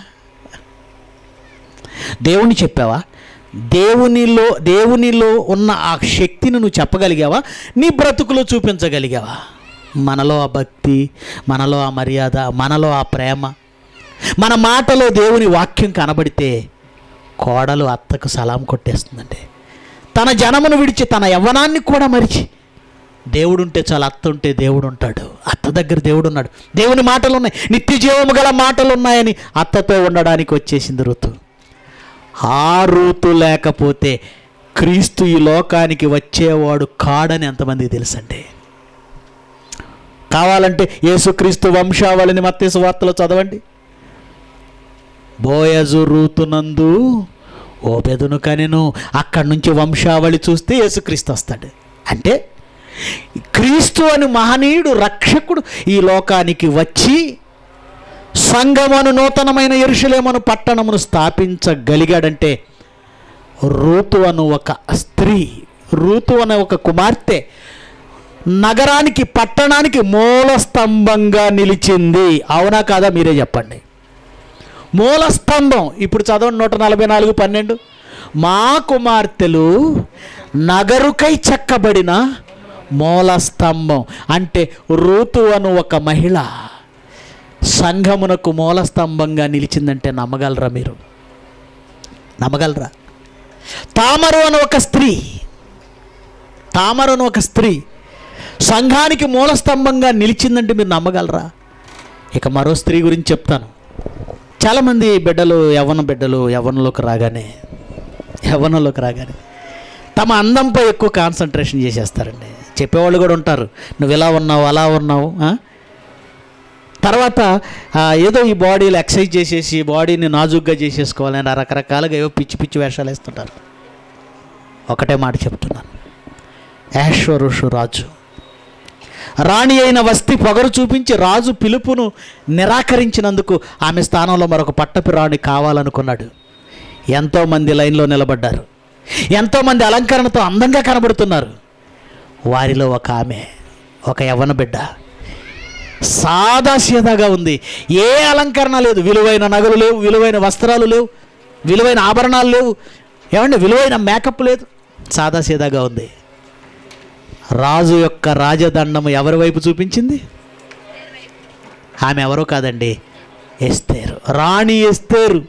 దేవుని చెప్పావా దేవునిలో దేవునిలో ఉన్న ఆ శక్తిని నువ్వు చెప్పగలిగావా నీ బ్రతుకులో చూపించగలిగావా మనలో ఆ భక్తి మనలో ఆ మర్యాద మనలో ఆ ప్రేమ మన మాటలో దేవుని వాక్యం కనబడితే కోడలు అత్తకు సలాం కొట్టేస్తుందండి తన జనమును విడిచి తన యవ్వనాన్ని కూడా మరిచి దేవుడు ఉంటే చాలా అత్త ఉంటే దేవుడు ఉంటాడు అత్త దగ్గర దేవుడు ఉన్నాడు దేవుని మాటలు ఉన్నాయి నిత్య జీవము గల మాటలు ఉన్నాయని అత్తతో ఉండడానికి వచ్చేసింది ఋతు ఆ రూతు లేకపోతే క్రీస్తు ఈ లోకానికి వచ్చేవాడు కాడని ఎంతమంది తెలుసండి కావాలంటే యేసుక్రీస్తు వంశావళిని మత్తేసు వార్తలో చదవండి బోయజు రూతునందు ఓబెదును కనెను అక్కడి నుంచి వంశావళి చూస్తే యేసుక్రీస్తు వస్తాడు అంటే క్రీస్తు అని మహనీయుడు రక్షకుడు ఈ లోకానికి వచ్చి సంఘమును నూతనమైన ఎరుషలేమను పట్టణమును స్థాపించగలిగాడంటే రూతు అను ఒక స్త్రీ రూతు అనే ఒక కుమార్తె నగరానికి పట్టణానికి మూల స్తంభంగా నిలిచింది అవునా కాదా మీరే చెప్పండి మూల స్తంభం ఇప్పుడు చదవండి నూట నలభై నాలుగు పన్నెండు మా కుమార్తెలు నగరుకై చెక్కబడిన మూల స్తంభం అంటే ఋతు అను ఒక మహిళ సంఘమునకు మూల స్తంభంగా నిలిచిందంటే నమ్మగలరా మీరు నమ్మగలరా తామరు అని ఒక స్త్రీ తామరు అని ఒక స్త్రీ సంఘానికి మూల స్తంభంగా నిలిచిందంటే మీరు నమ్మగలరా ఇక మరో స్త్రీ గురించి చెప్తాను చాలామంది బిడ్డలు యవ్వన బిడ్డలు యవ్వనంలోకి రాగానే యవ్వనంలోకి రాగానే తమ అందంపై ఎక్కువ కాన్సన్ట్రేషన్ చేసేస్తారండి చెప్పేవాళ్ళు కూడా ఉంటారు నువ్వు ఇలా ఉన్నావు అలా ఉన్నావు ఆ? తర్వాత ఆ, ఏదో ఈ బాడీలో ఎక్సర్సైజ్ చేసేసి బాడీని నాజుగ్గా చేసేసుకోవాలని రకరకాలుగా ఏవో పిచ్చి పిచ్చి వేషాలు వేస్తుంటారు ఒకటే మాట చెప్తున్నాను యాశ్వరుషు రాజు రాణి అయిన వస్తి పొగరు చూపించి రాజు పిలుపును నిరాకరించినందుకు ఆమె స్థానంలో మరొక పట్టపు రాణి కావాలనుకున్నాడు ఎంతోమంది లైన్లో నిలబడ్డారు ఎంతోమంది అలంకరణతో అందంగా కనబడుతున్నారు వారిలో ఒక ఆమె ఒక యవ్వన బిడ్డ సాదాసీదాగా ఉంది ఏ అలంకరణ లేదు విలువైన నగలు లేవు విలువైన వస్త్రాలు లేవు విలువైన ఆభరణాలు లేవు ఏమంటే విలువైన మేకప్ లేదు సాదాసీదాగా ఉంది రాజు యొక్క రాజదండము ఎవరి వైపు చూపించింది ఆమె ఎవరో కాదండి ఎస్తేరు రాణి ఎస్తేరు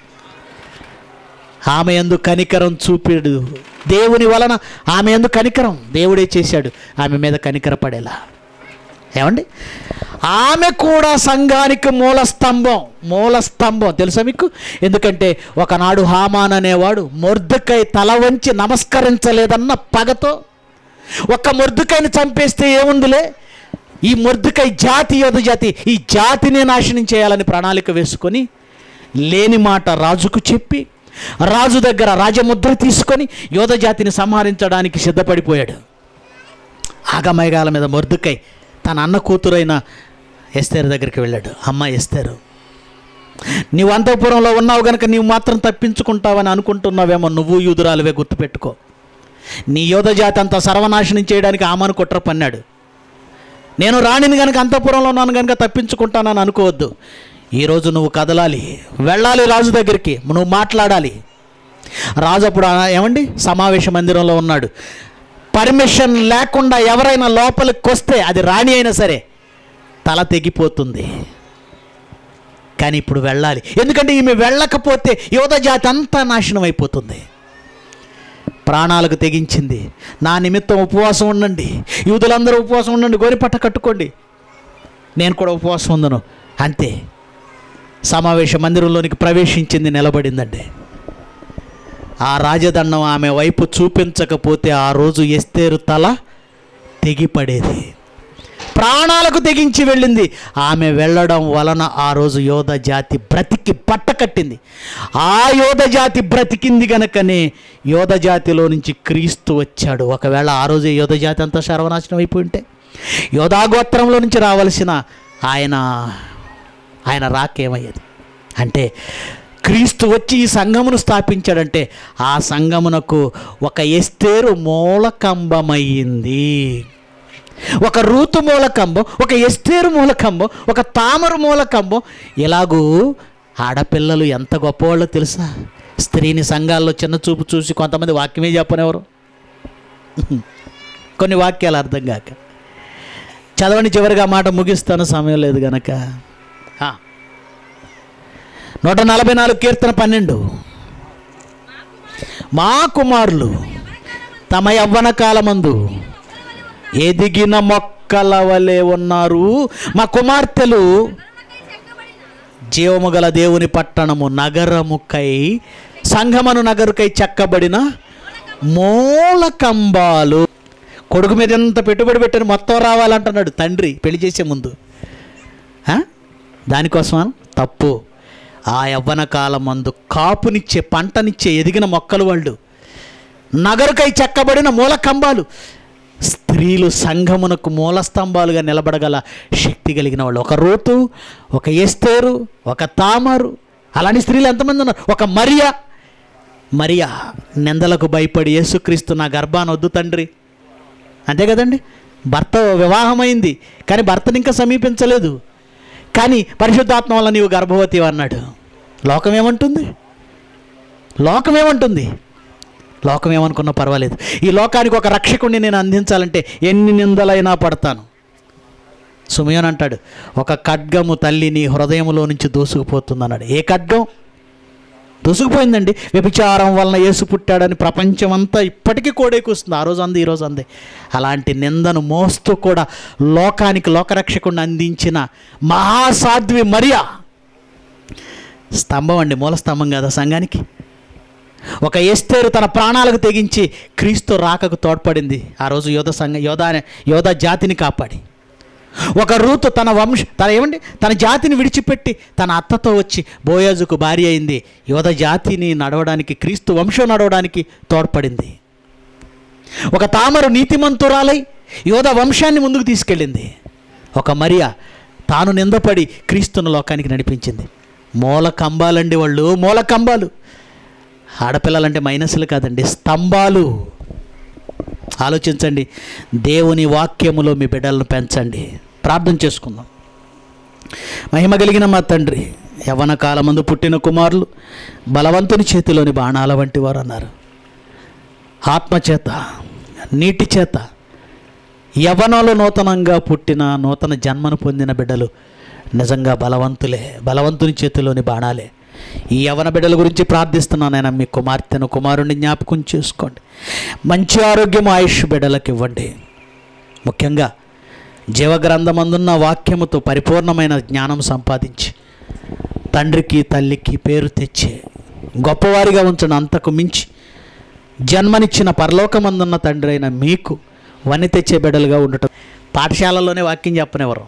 ఆమె ఎందు కనికరం చూపిడు దేవుని వలన ఆమె ఎందు కనికరం దేవుడే చేశాడు ఆమె మీద కనికరపడేలా ఏమండి ఆమె కూడా సంఘానికి మూల స్తంభం మూల స్తంభం తెలుసా మీకు ఎందుకంటే ఒకనాడు హామాన్ అనేవాడు మొర్దుకై తల వంచి నమస్కరించలేదన్న పగతో ఒక్క మొర్దుకైని చంపేస్తే ఏముందిలే ఈ మొర్దుకై జాతి యోధ జాతి ఈ జాతిని నాశనం చేయాలని ప్రణాళిక వేసుకొని లేని మాట రాజుకు చెప్పి రాజు దగ్గర రాజముద్ర తీసుకొని యోధ జాతిని సంహరించడానికి సిద్ధపడిపోయాడు ఆగమేఘాల మీద మొర్దుకై తన అన్న కూతురైన ఎస్తేరు దగ్గరికి వెళ్ళాడు అమ్మ ఎస్తేరు నీవు అంతఃపురంలో ఉన్నావు గనుక నీవు మాత్రం తప్పించుకుంటావని అనుకుంటున్నావేమో నువ్వు యూదురాలువే గుర్తుపెట్టుకో నీ యోధ జాతి అంతా సర్వనాశనం చేయడానికి ఆమెను కుట్ర పన్నాడు నేను రాణిని కనుక అంతఃపురంలో ఉన్నాను కనుక తప్పించుకుంటానని అనుకోవద్దు ఈరోజు నువ్వు కదలాలి వెళ్ళాలి రాజు దగ్గరికి నువ్వు మాట్లాడాలి రాజు అప్పుడు ఆ- ఏమండి సమావేశ మందిరంలో ఉన్నాడు పర్మిషన్ లేకుండా ఎవరైనా లోపలికి వస్తే అది రాణి అయినా సరే తల తెగిపోతుంది కానీ ఇప్పుడు వెళ్ళాలి ఎందుకంటే ఈమె వెళ్ళకపోతే యువత జాతి అంతా నాశనం అయిపోతుంది ప్రాణాలకు తెగించింది నా నిమిత్తం ఉపవాసం ఉండండి యూదులందరూ ఉపవాసం ఉండండి గోరిపట్ట కట్టుకోండి నేను కూడా ఉపవాసం ఉందను అంతే సమావేశ మందిరంలోనికి ప్రవేశించింది నిలబడిందండి ఆ రాజదండం ఆమె వైపు చూపించకపోతే ఆ రోజు ఎస్తేరు తల తెగిపడేది ప్రాణాలకు తెగించి వెళ్ళింది ఆమె వెళ్ళడం వలన ఆ రోజు యోధ జాతి బ్రతికి బట్ట కట్టింది ఆ యోధ జాతి బ్రతికింది గనకనే యోధ జాతిలో నుంచి క్రీస్తు వచ్చాడు ఒకవేళ ఆ రోజు యోధ జాతి అంతా సర్వనాశనం అయిపోయి ఉంటే యోధాగోత్రంలో నుంచి రావలసిన ఆయన ఆయన రాకేమయ్యేది అంటే క్రీస్తు వచ్చి ఈ సంఘమును స్థాపించాడంటే ఆ సంఘమునకు ఒక ఎస్తేరు మూలకంబమయ్యింది ఒక రూతు మూలకంబం ఒక ఎస్తేరు మూలకంబం ఒక తామరు మూలకంబం ఇలాగూ ఆడపిల్లలు ఎంత గొప్పవాళ్ళో తెలుసా స్త్రీని సంఘాల్లో చిన్న చూపు చూసి కొంతమంది వాక్యమే చెప్పనేవారు కొన్ని వాక్యాలు అర్థం కాక చదవని చివరిగా మాట ముగిస్తాను సమయం లేదు గనక ఆ. నూట నలభై నాలుగు కీర్తన పన్నెండు మా కుమారులు తమ యవ్వన కాలమందు ఎదిగిన మొక్కల వలె ఉన్నారు మా కుమార్తెలు జీవము గల దేవుని పట్టణము నగరముకై సంఘమను నగరుకై చెక్కబడిన మూలకంబాలు కొడుకు మీద ఎంత పెట్టుబడి పెట్టని మొత్తం రావాలంటున్నాడు తండ్రి పెళ్లి చేసే ముందు ఆ? దానికోసమా తప్పు ఆ యవ్వన కాలం మందు కాపునిచ్చే పంటనిచ్చే ఎదిగిన మొక్కలు వాళ్ళు నగరుకై చెక్కబడిన మూల కంబాలు స్త్రీలు సంఘమునకు మూల స్తంభాలుగా నిలబడగల శక్తి కలిగిన వాళ్ళు ఒక రోతు ఒక ఎస్తేరు ఒక తామరు అలాంటి స్త్రీలు ఎంతమంది ఉన్నారు ఒక మరియా మరియా నిందలకు భయపడి యేసుక్రీస్తు నా గర్భాన్ని వద్దు తండ్రి అంతే కదండి భర్త వివాహమైంది కానీ భర్తని ఇంకా సమీపించలేదు కానీ పరిశుద్ధాత్మ వల్ల నీవు గర్భవతి అన్నాడు లోకం ఏమంటుంది లోకం ఏమంటుంది లోకం ఏమనుకున్నా పర్వాలేదు ఈ లోకానికి ఒక రక్షకుడిని నేను అందించాలంటే ఎన్ని నిందలైనా పడతాను సుమయోన్ అంటాడు ఒక ఖడ్గము తల్లి నీ హృదయంలో నుంచి దూసుకుపోతుంది అన్నాడు ఏ ఖడ్గం దూసుకుపోయిందండి వ్యభిచారం వలన యేసు పుట్టాడని ప్రపంచం అంతా ఇప్పటికీ కోడేకూస్తుంది ఆ రోజు అంది ఈ రోజు అంది అలాంటి నిందను మోస్తూ కూడా లోకానికి లోకరక్షకుడిని అందించిన మహాసాధ్వి మరియా స్తంభం అండి మూల స్తంభం కదా సంఘానికి ఒక ఎస్తేరు తన ప్రాణాలకు తెగించి క్రీస్తు రాకకు తోడ్పడింది ఆ రోజు యోధ సంఘ యోధా యోధ జాతిని కాపాడి ఒక రూతు తన వంశ తన ఏమండి తన జాతిని విడిచిపెట్టి తన అత్తతో వచ్చి బోయాజుకు భార్య అయింది యోధ జాతిని నడవడానికి క్రీస్తు వంశం నడవడానికి తోడ్పడింది ఒక తామరు నీతిమంతురాలై యోధ వంశాన్ని ముందుకు తీసుకెళ్ళింది ఒక మరియా తాను నిందపడి క్రీస్తును లోకానికి నడిపించింది మూల కంబాలండి వాళ్ళు మూల కంబాలు ఆడపిల్లలంటే మైనస్లు కాదండి స్తంభాలు ఆలోచించండి దేవుని వాక్యములో మీ బిడ్డలను పెంచండి ప్రార్థన చేసుకుందాం మహిమ కలిగిన మా తండ్రి యవన కాలమందు పుట్టిన కుమారులు బలవంతుని చేతిలోని బాణాల వంటి వారు అన్నారు ఆత్మచేత నీటి చేత యవనంలో నూతనంగా పుట్టిన నూతన జన్మను పొందిన బిడ్డలు నిజంగా బలవంతులే బలవంతుని చేతిలోని బాణాలే ఈ యవన బిడ్డల గురించి ప్రార్థిస్తున్నానైనా మీ కుమార్తెను కుమారుణ్ణి జ్ఞాపకం చేసుకోండి మంచి ఆరోగ్యం ఆయుష్ బిడ్డలకు ఇవ్వండి ముఖ్యంగా జీవగ్రంథమందున్న వాక్యముతో పరిపూర్ణమైన జ్ఞానం సంపాదించి తండ్రికి తల్లికి పేరు తెచ్చి గొప్పవారిగా ఉంచిన అంతకు మించి జన్మనిచ్చిన పరలోకమందున్న తండ్రి అయిన మీకు వని తెచ్చే బిడ్డలుగా ఉండటం పాఠశాలలోనే వాక్యం చెప్పనివ్వరు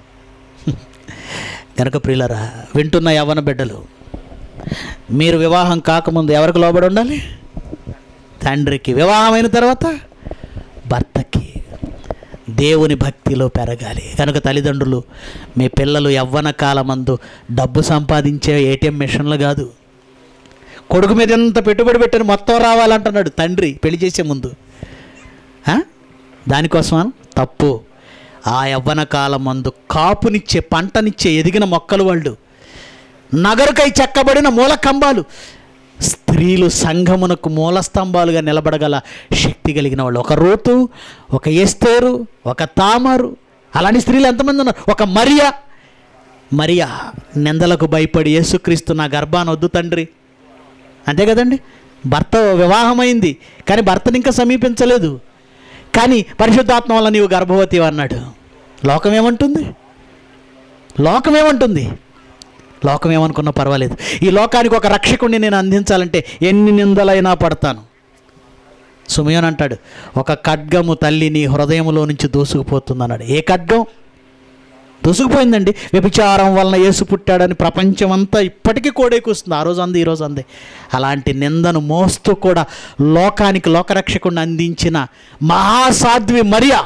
కనుక ప్రియులరా వింటున్న యవన బిడ్డలు మీరు వివాహం కాకముందు ఎవరికి లోబడి ఉండాలి తండ్రికి వివాహమైన తర్వాత భర్తకి దేవుని భక్తిలో పెరగాలి కనుక తల్లిదండ్రులు మీ పిల్లలు యవ్వన కాలమందు డబ్బు సంపాదించే ఏటీఎం మిషన్లు కాదు కొడుకు మీద ఎంత పెట్టుబడి పెట్టని మొత్తం రావాలంటున్నాడు తండ్రి పెళ్లి చేసే ముందు ఆ? దానికోసమా తప్పు ఆ యవ్వన కాలం మందు కాపునిచ్చే పంటనిచ్చే ఎదిగిన మొక్కలు వాళ్ళు నగరుకై చెక్కబడిన మూల కంబాలు స్త్రీలు సంఘమునకు మూల స్తంభాలుగా నిలబడగల శక్తి కలిగిన వాళ్ళు ఒక రోతు ఒక ఎస్తేరు ఒక తామరు అలాంటి స్త్రీలు ఎంతమంది ఉన్నారు ఒక మరియా మరియా నిందలకు భయపడి యేసుక్రీస్తు నా గర్భాన్ని వద్దు తండ్రి అంతే కదండి భర్త వివాహమైంది కానీ భర్తని ఇంకా సమీపించలేదు కానీ పరిశుద్ధాత్మ వల్ల నీవు గర్భవతి అన్నాడు లోకం ఏమంటుంది లోకం ఏమంటుంది లోకం ఏమనుకున్నా పర్వాలేదు ఈ లోకానికి ఒక రక్షకుడిని నేను అందించాలంటే ఎన్ని నిందలైనా పడతాను సుమయోన్ అంటాడు ఒక ఖడ్గము తల్లి నీ హృదయంలో నుంచి దూసుకుపోతుంది అన్నాడు ఏ ఖడ్గం దూసుకుపోయిందండి వ్యభిచారం వలన యేసు పుట్టాడని ప్రపంచం అంతా ఇప్పటికీ కోడేకూస్తుంది ఆ రోజు అంది ఈ రోజు అంది అలాంటి నిందను మోస్తూ కూడా లోకానికి లోకరక్షకుడిని అందించిన మహాసాధ్వి మరియా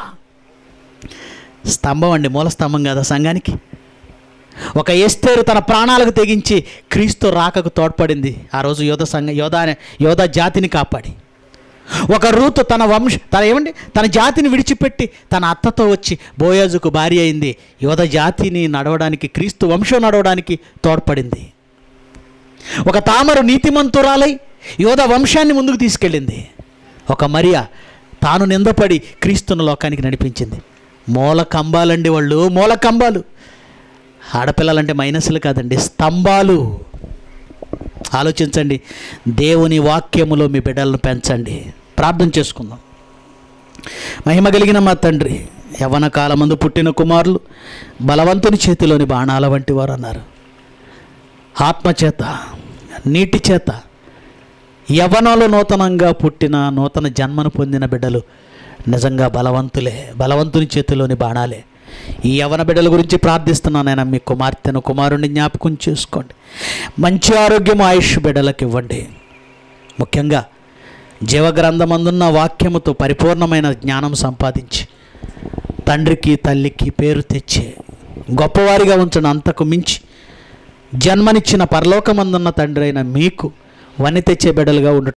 స్తంభం అండి మూల స్తంభం కదా సంఘానికి ఒక ఎస్తేరు తన ప్రాణాలకు తెగించి క్రీస్తు రాకకు తోడ్పడింది ఆ రోజు యోధ సంఘ యోధ యోధ జాతిని కాపాడి ఒక రూతు తన వంశ తన ఏమండి తన జాతిని విడిచిపెట్టి తన అత్తతో వచ్చి బోయాజుకు భార్య అయింది యోధ జాతిని నడవడానికి క్రీస్తు వంశం నడవడానికి తోడ్పడింది ఒక తామరు నీతిమంతురాలై యోధ వంశాన్ని ముందుకు తీసుకెళ్ళింది ఒక మరియా తాను నిందపడి క్రీస్తును లోకానికి నడిపించింది మూల కంబాలండి వాళ్ళు మూల కంబాలు ఆడపిల్లలంటే మైనస్లు కాదండి స్తంభాలు ఆలోచించండి దేవుని వాక్యములో మీ బిడ్డలను పెంచండి ప్రార్థన చేసుకుందాం మహిమ కలిగిన మా తండ్రి యవన కాలమందు పుట్టిన కుమారులు బలవంతుని చేతిలోని బాణాల వంటి వారు అన్నారు ఆత్మచేత నీటి చేత యవనంలో నూతనంగా పుట్టిన నూతన జన్మను పొందిన బిడ్డలు నిజంగా బలవంతులే బలవంతుని చేతిలోని బాణాలే ఈ యవన బిడ్డల గురించి ప్రార్థిస్తున్నానైనా మీ కుమార్తెను కుమారుణ్ణి జ్ఞాపకం చేసుకోండి మంచి ఆరోగ్యం ఆయుష్ బిడ్డలకు ఇవ్వండి ముఖ్యంగా జీవగ్రంథమందున్న వాక్యముతో పరిపూర్ణమైన జ్ఞానం సంపాదించి తండ్రికి తల్లికి పేరు తెచ్చి గొప్పవారిగా ఉంచిన అంతకు మించి జన్మనిచ్చిన పరలోకమందున్న తండ్రి అయిన మీకు వని తెచ్చే బిడ్డలుగా ఉండటం